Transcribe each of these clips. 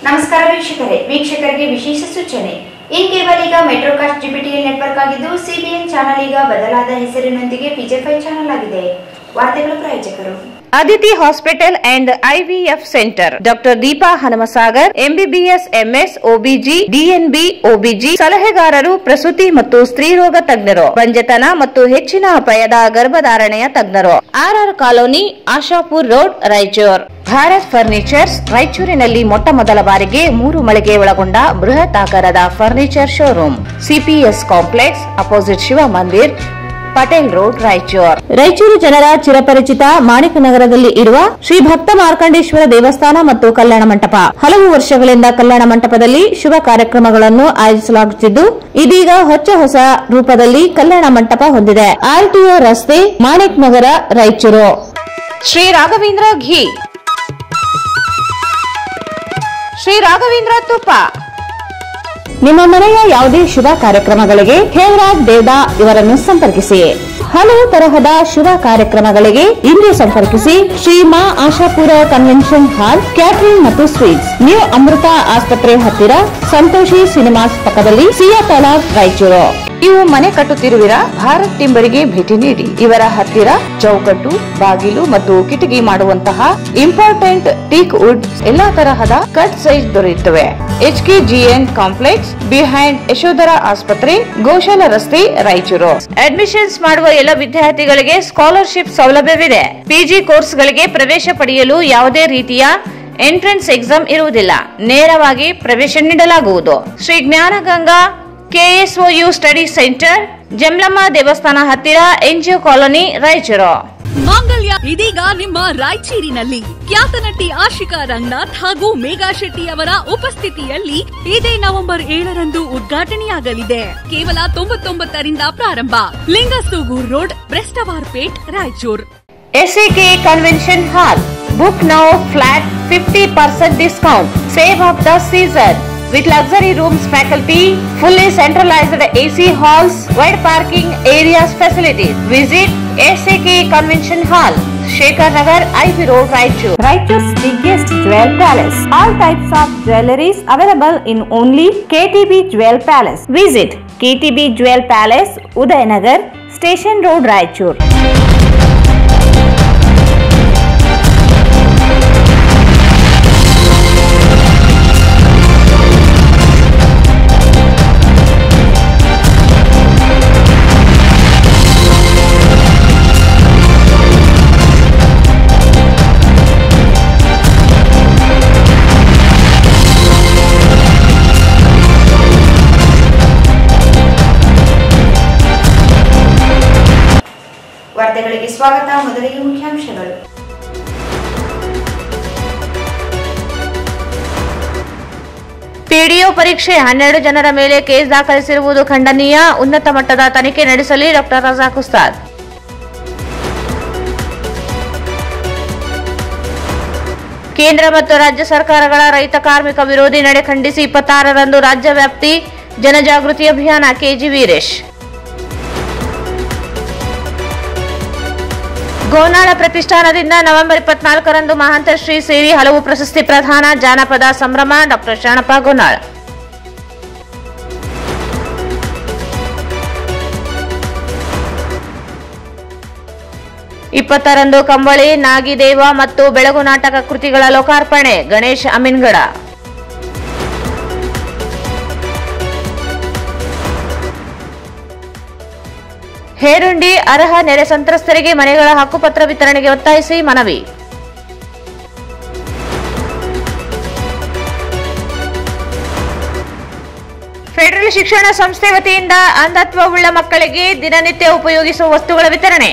ನಮಸ್ಕಾರ ವೀಕ್ಷಕರೇ ವೀಕ್ಷಕರಿಗೆ ವಿಶೇಷ ಸೂಚನೆ ಇನ್ ಕೇಬಲ್ ಈಗ ಮೆಟ್ರೋಕಾಸ್ಟ್ ಜಿಪಿಟಿಎಲ್ ನೆಟ್ವರ್ಕ್ ಆಗಿದ್ದು ಸಿಬಿಎನ್ ಚಾನಲ್ ಈಗ ಬದಲಾದ ಹೆಸರಿನೊಂದಿಗೆ ಪಿಜೆಫೈ ಚಾನಲ್ ಆಗಿದೆ ವಾರ್ತೆಗಳು ಪ್ರಾಯೋಜಕರು Aditi hospital and IVF centre doctor Deepa Hanumasagar MBBS MS OBG DNB OBG ಸಲಹೆಗಾರರು ಪ್ರಸೂತಿ ಮತ್ತು ಸ್ತ್ರೀರೋಗ ತಜ್ಞರು ಬಂಜತನ ಮತ್ತು ಹೆಚ್ಚಿನ ಅಪಾಯದ ಗರ್ಭಧಾರಣೆಯ ತಜ್ಞರು RR colony Ashapur road Raichur Bharat furnitures ರಾಯಚೂರಿನಲ್ಲಿ ಮೊಟ್ಟ ಮೊದಲ ಬಾರಿಗೆ ಮೂರು ಮಳಿಗೆ ಒಳಗೊಂಡ ಬೃಹತ್ ಆಕಾರದ furniture showroom CPS complex opposite Shiva Mandir Patel road Raichur Raichur ಜನರ ಚಿರಪರಿಚಿತ ಮಾಣಿಕ ನಗರದಲ್ಲಿ ಇರುವ ಶ್ರೀ ಭಕ್ತ ಮಾರ್ಕಂಡೇಶ್ವರ ದೇವಸ್ಥಾನ ಮತ್ತು ಕಲ್ಯಾಣ ಮಂಟಪ ಹಲವು ವರ್ಷಗಳಿಂದ ಕಲ್ಯಾಣ ಮಂಟಪದಲ್ಲಿ ಶುಭ ಕಾರ್ಯಕ್ರಮಗಳನ್ನು ಆಯೋಜಿಸಲಾಗುತ್ತಿದ್ದು ಇದೀಗ ಹೊಚ್ಚ ಹೊಸ ರೂಪದಲ್ಲಿ ಕಲ್ಯಾಣ ಮಂಟಪ ಹೊಂದಿದೆ ಆರ್ಟಿಒ ರಸ್ತೆ ಮಾಣಿಕ್ ನಗರ ರಾಯಚೂರು ಶ್ರೀ ರಾಘವೇಂದ್ರ ಘೀ ಶ್ರೀ ರಾಘವೇಂದ್ರ ತುಪ್ಪ ನಿಮ್ಮ ಮನೆಯ ಯಾವುದೇ ಶುಭ ಕಾರ್ಯಕ್ರಮಗಳಿಗೆ ಹೇಮರಾಜ್ ದೇವದಾ ಇವರನ್ನು ಸಂಪರ್ಕಿಸಿ ಹಲವು ತರಹದ ಶುಭ ಕಾರ್ಯಕ್ರಮಗಳಿಗೆ ಇಂದು ಸಂಪರ್ಕಿಸಿ Shri Maa Ashapura convention hall catering ಮತ್ತು ಸ್ವೀಟ್ಸ್ ನ್ಯೂ ಅಮೃತ ಆಸ್ಪತ್ರೆ ಹತ್ತಿರ ಸಂತೋಷಿ ಸಿನಿಮಾಸ್ ಪಕ್ಕದಲ್ಲಿ ಸಿಯಾ ತಲಾಬ್ ರಾಯಚೂರು ನೀವು ಮನೆ ಕಟ್ಟುತ್ತಿರುವಿರಾ ಭಾರತ್ ಟಿಂಬರಿಗೆ ಭೇಟಿ ನೀಡಿ ಇವರ ಹತ್ತಿರ ಚೌಕಟ್ಟು ಬಾಗಿಲು ಮತ್ತು ಕಿಟಕಿ ಮಾಡುವಂತಹ ಇಂಪಾರ್ಟೆಂಟ್ ಟೀಕ್ ವುಡ್ ಎಲ್ಲಾ ತರಹದ ಕಟ್ ಸೈಜ್ ದೊರೆಯುತ್ತವೆ H K GN complex behind Yashodhara ಆಸ್ಪತ್ರೆ ಗೋಶಾಲ ರಸ್ತೆ ರಾಯಚೂರು ಅಡ್ಮಿಷನ್ಸ್ ಮಾಡುವ ಎಲ್ಲ ವಿದ್ಯಾರ್ಥಿಗಳಿಗೆ ಸ್ಕಾಲರ್ಶಿಪ್ ಸೌಲಭ್ಯವಿದೆ ಪಿಜಿ ಕೋರ್ಸ್ಗಳಿಗೆ ಪ್ರವೇಶ ಪಡೆಯಲು ಯಾವುದೇ ರೀತಿಯ ಎಂಟ್ರೆನ್ಸ್ ಎಕ್ಸಾಮ್ ಇರುವುದಿಲ್ಲ ನೇರವಾಗಿ ಪ್ರವೇಶ ನೀಡಲಾಗುವುದು Shri Jnanaganga KSOU study centre Jamlamma ದೇವಸ್ಥಾನ ಹತ್ತಿರ ಎನ್ಜಿಒ ಕಾಲೋನಿ ರಾಯಚೂರು ಮಾಂಗಲ್ಯ ಇದೀಗ ನಿಮ್ಮ ರಾಯಚೂರಿನಲ್ಲಿ ಖ್ಯಾತ ನಟಿ ಆಶಿಕಾ ರಂಗನಾಥ್ ಹಾಗೂ ಮೇಘಾ ಶೆಟ್ಟಿ ಅವರ ಉಪಸ್ಥಿತಿಯಲ್ಲಿ ಇದೇ ನವೆಂಬರ್ ಏಳರಂದು ಉದ್ಘಾಟನೆಯಾಗಲಿದೆ ಕೇವಲ ತೊಂಬತ್ತೊಂಬತ್ತರಿಂದ ಪ್ರಾರಂಭ ಲಿಂಗಸೂಗೂರ್ road Brestwarpet Raichur SAK convention hall book now flat fifty percent discount save of the season with luxury rooms faculty, fully centralized AC halls, wide parking areas facilities. Visit SAK Convention Hall, Shekhar Nagar, IV Road, Raichur. Raichur's biggest jewel palace. All types of jewelries available in only KTB Jewel Palace. Visit KTB Jewel Palace, Udayanagar, Station Road, Raichur. ವಾರ್ತೆಗಳಿಗೆ ಸ್ವಾಗತ ಮೊದಲಿಗೆ ಮುಖ್ಯಾಂಶಗಳು PDO ಪರೀಕ್ಷೆ ಹನ್ನೆರಡು ಜನರ ಮೇಲೆ case ದಾಖಲಿಸಿರುವುದು ಖಂಡನೀಯ ಉನ್ನತ ಮಟ್ಟದ ತನಿಖೆ ನಡೆಸಲಿ ಡಾಕ್ಟರ್ ರಜಾಕ್ ಉಸ್ತಾದ್ ಕೇಂದ್ರ ಮತ್ತು ರಾಜ್ಯ ಸರ್ಕಾರಗಳ ರೈತ ಕಾರ್ಮಿಕ ವಿರೋಧಿ ನಡೆ ಖಂಡಿಸಿ ಇಪ್ಪತ್ತಾರರಂದು ರಾಜ್ಯ ವ್ಯಾಪ್ತಿ ಜನಜಾಗೃತಿ ಅಭಿಯಾನ ಕೆಜಿ ವೀರೇಶ್ ಗೋನಾಳ ಪ್ರತಿಷ್ಠಾನದಿಂದ ನವೆಂಬರ್ ಇಪ್ಪತ್ನಾಲ್ಕರಂದು ಮಹಾಂತಶ್ರೀ ಸೇರಿ ಹಲವು ಪ್ರಶಸ್ತಿ ಪ್ರದಾನ ಜಾನಪದ ಸಂಭ್ರಮ ಡಾಕ್ಟರ್ ಶರಣಪ್ಪ ಗೋನಾಳ್ ಇಪ್ಪತ್ತರಂದು ಕಂಬಳಿ ನಾಗಿದೇವ ಮತ್ತು ಬೆಳಗು ನಾಟಕ ಕೃತಿಗಳ ಲೋಕಾರ್ಪಣೆ ಗಣೇಶ್ ಅಮೀನ್ಗಡ ಹೇರುಂಡಿ ಅರ್ಹ ನೆರೆ ಸಂತ್ರಸ್ತರಿಗೆ ಮನೆಗಳ ಹಕ್ಕುಪತ್ರ ವಿತರಣೆಗೆ ಒತ್ತಾಯಿಸಿ ಮನವಿ ಫೆಡರಲ್ ಶಿಕ್ಷಣ ಸಂಸ್ಥೆ ವತಿಯಿಂದ ಅಂಧತ್ವವುಳ್ಳ ಮಕ್ಕಳಿಗೆ ದಿನನಿತ್ಯ ಉಪಯೋಗಿಸುವ ವಸ್ತುಗಳ ವಿತರಣೆ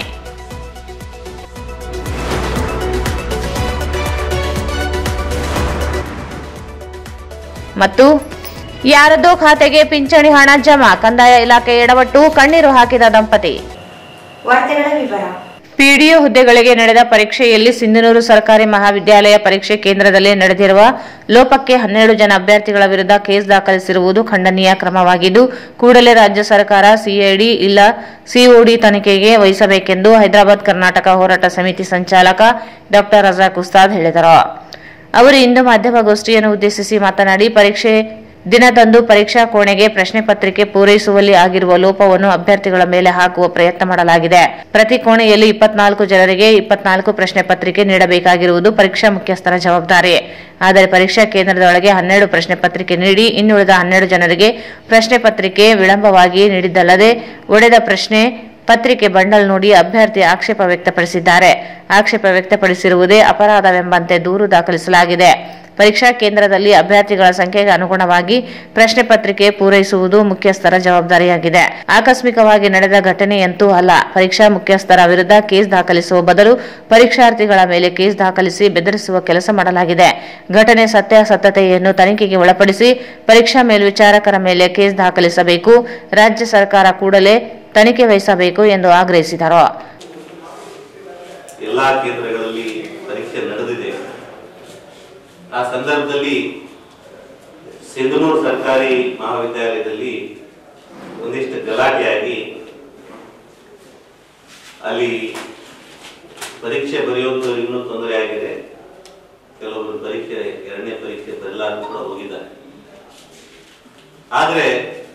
ಮತ್ತು ಯಾರದೋ ಖಾತೆಗೆ ಪಿಂಚಣಿ ಹಣ ಜಮಾ ಕಂದಾಯ ಇಲಾಖೆ ಎಡವಟ್ಟು ಕಣ್ಣೀರು ಹಾಕಿದ ದಂಪತಿ ವಾರ್ತೆಗಳ ವಿವರ ಪಿಡಿಒ ಹುದ್ದೆಗಳಿಗೆ ನಡೆದ ಪರೀಕ್ಷೆಯಲ್ಲಿ ಸಿಂಧನೂರು ಸರ್ಕಾರಿ ಮಹಾವಿದ್ಯಾಲಯ ಪರೀಕ್ಷೆ ಕೇಂದ್ರದಲ್ಲಿ ನಡೆದಿರುವ ಲೋಪಕ್ಕೆ ಹನ್ನೆರಡು ಜನ ಅಭ್ಯರ್ಥಿಗಳ ವಿರುದ್ಧ ಕೇಸ್ ದಾಖಲಿಸಿರುವುದು ಖಂಡನೀಯ ಕ್ರಮವಾಗಿದ್ದು ಕೂಡಲೇ ರಾಜ್ಯ ಸರ್ಕಾರ ಸಿಐಡಿ ಇಲ್ಲ ಸಿಒಡಿ ತನಿಖೆಗೆ ವಹಿಸಬೇಕೆಂದು ಹೈದರಾಬಾದ್ ಕರ್ನಾಟಕ ಹೋರಾಟ ಸಮಿತಿ ಸಂಚಾಲಕ ಡಾಕ್ಟರ್ ರಜಾಕ್ ಉಸ್ತಾದ್ ಹೇಳಿದರು ಅವರು ಇಂದು ಮಾಧ್ಯಮಗೋಷ್ಠಿಯನ್ನು ಉದ್ದೇಶಿಸಿ ಮಾತನಾಡಿ ಪರೀಕ್ಷೆ ದಿನದಂದು ಪರೀಕ್ಷಾ ಕೋಣೆಗೆ ಪ್ರಶ್ನೆ ಪತ್ರಿಕೆ ಪೂರೈಸುವಲ್ಲಿ ಆಗಿರುವ ಲೋಪವನ್ನು ಅಭ್ಯರ್ಥಿಗಳ ಮೇಲೆ ಹಾಕುವ ಪ್ರಯತ್ನ ಮಾಡಲಾಗಿದೆ ಪ್ರತಿ ಕೋಣೆಯಲ್ಲಿ ಇಪ್ಪತ್ನಾಲ್ಕು ಜನರಿಗೆ ಇಪ್ಪತ್ನಾಲ್ಕು ಪ್ರಶ್ನೆ ಪತ್ರಿಕೆ ನೀಡಬೇಕಾಗಿರುವುದು ಪರೀಕ್ಷಾ ಮುಖ್ಯಸ್ಥರ ಜವಾಬ್ದಾರಿ ಆದರೆ ಪರೀಕ್ಷಾ ಕೇಂದ್ರದೊಳಗೆ ಹನ್ನೆರಡು ಪ್ರಶ್ನೆ ಪತ್ರಿಕೆ ನೀಡಿ ಇನ್ನುಳಿದ ಹನ್ನೆರಡು ಜನರಿಗೆ ಪ್ರಶ್ನೆ ಪತ್ರಿಕೆ ವಿಳಂಬವಾಗಿ ನೀಡಿದ್ದಲ್ಲದೆ ಒಡೆದ ಪ್ರಶ್ನೆ ಪತ್ರಿಕೆ ಬಂಡಲ್ ನೋಡಿ ಅಭ್ಯರ್ಥಿ ಆಕ್ಷೇಪ ವ್ಯಕ್ತಪಡಿಸಿದ್ದಾರೆ ಆಕ್ಷೇಪ ವ್ಯಕ್ತಪಡಿಸಿರುವುದೇ ಅಪರಾಧವೆಂಬಂತೆ ದೂರು ದಾಖಲಿಸಲಾಗಿದೆ ಪರೀಕ್ಷಾ ಕೇಂದ್ರದಲ್ಲಿ ಅಭ್ಯರ್ಥಿಗಳ ಸಂಖ್ಯೆಗೆ ಅನುಗುಣವಾಗಿ ಪ್ರಶ್ನೆ ಪತ್ರಿಕೆ ಪೂರೈಸುವುದು ಮುಖ್ಯಸ್ಥರ ಜವಾಬ್ದಾರಿಯಾಗಿದೆ ಆಕಸ್ಮಿಕವಾಗಿ ನಡೆದ ಘಟನೆಯಂತೂ ಅಲ್ಲ ಪರೀಕ್ಷಾ ಮುಖ್ಯಸ್ಥರ ವಿರುದ್ಧ ಕೇಸ್ ದಾಖಲಿಸುವ ಬದಲು ಪರೀಕ್ಷಾರ್ಥಿಗಳ ಮೇಲೆ ಕೇಸ್ ದಾಖಲಿಸಿ ಬೆದರಿಸುವ ಕೆಲಸ ಮಾಡಲಾಗಿದೆ ಘಟನೆ ಸತ್ಯಾಸತ್ಯತೆಯನ್ನು ತನಿಖೆಗೆ ಒಳಪಡಿಸಿ ಪರೀಕ್ಷಾ ಮೇಲ್ವಿಚಾರಕರ ಮೇಲೆ ಕೇಸ್ ದಾಖಲಿಸಬೇಕು ರಾಜ್ಯ ಸರ್ಕಾರ ಕೂಡಲೇ ತನಿಖೆ ವಹಿಸಬೇಕು ಎಂದು ಆಗ್ರಹಿಸಿದರು ಎಲ್ಲಾ ಕೇಂದ್ರಗಳಲ್ಲಿ ಪರೀಕ್ಷೆ ನಡೆದಿದೆ ಆ ಸಂದರ್ಭದಲ್ಲಿ ಸಿಂಧನೂರು ಸರ್ಕಾರಿ ಮಹಾವಿದ್ಯಾಲಯದಲ್ಲಿ ಒಂದಿಷ್ಟು ಗಲಾಟೆಯಾಗಿ ಅಲ್ಲಿ ಪರೀಕ್ಷೆ ಬರೆಯೋದು ಇನ್ನೂ ತೊಂದರೆ ಆಗಿದೆ ಕೆಲವೊಬ್ಬರು ಪರೀಕ್ಷೆ ಎರಡನೇ ಪರೀಕ್ಷೆ ಬರಲಾರು ಕೂಡ ಹೋಗಿದ್ದಾರೆ ಆದ್ರೆ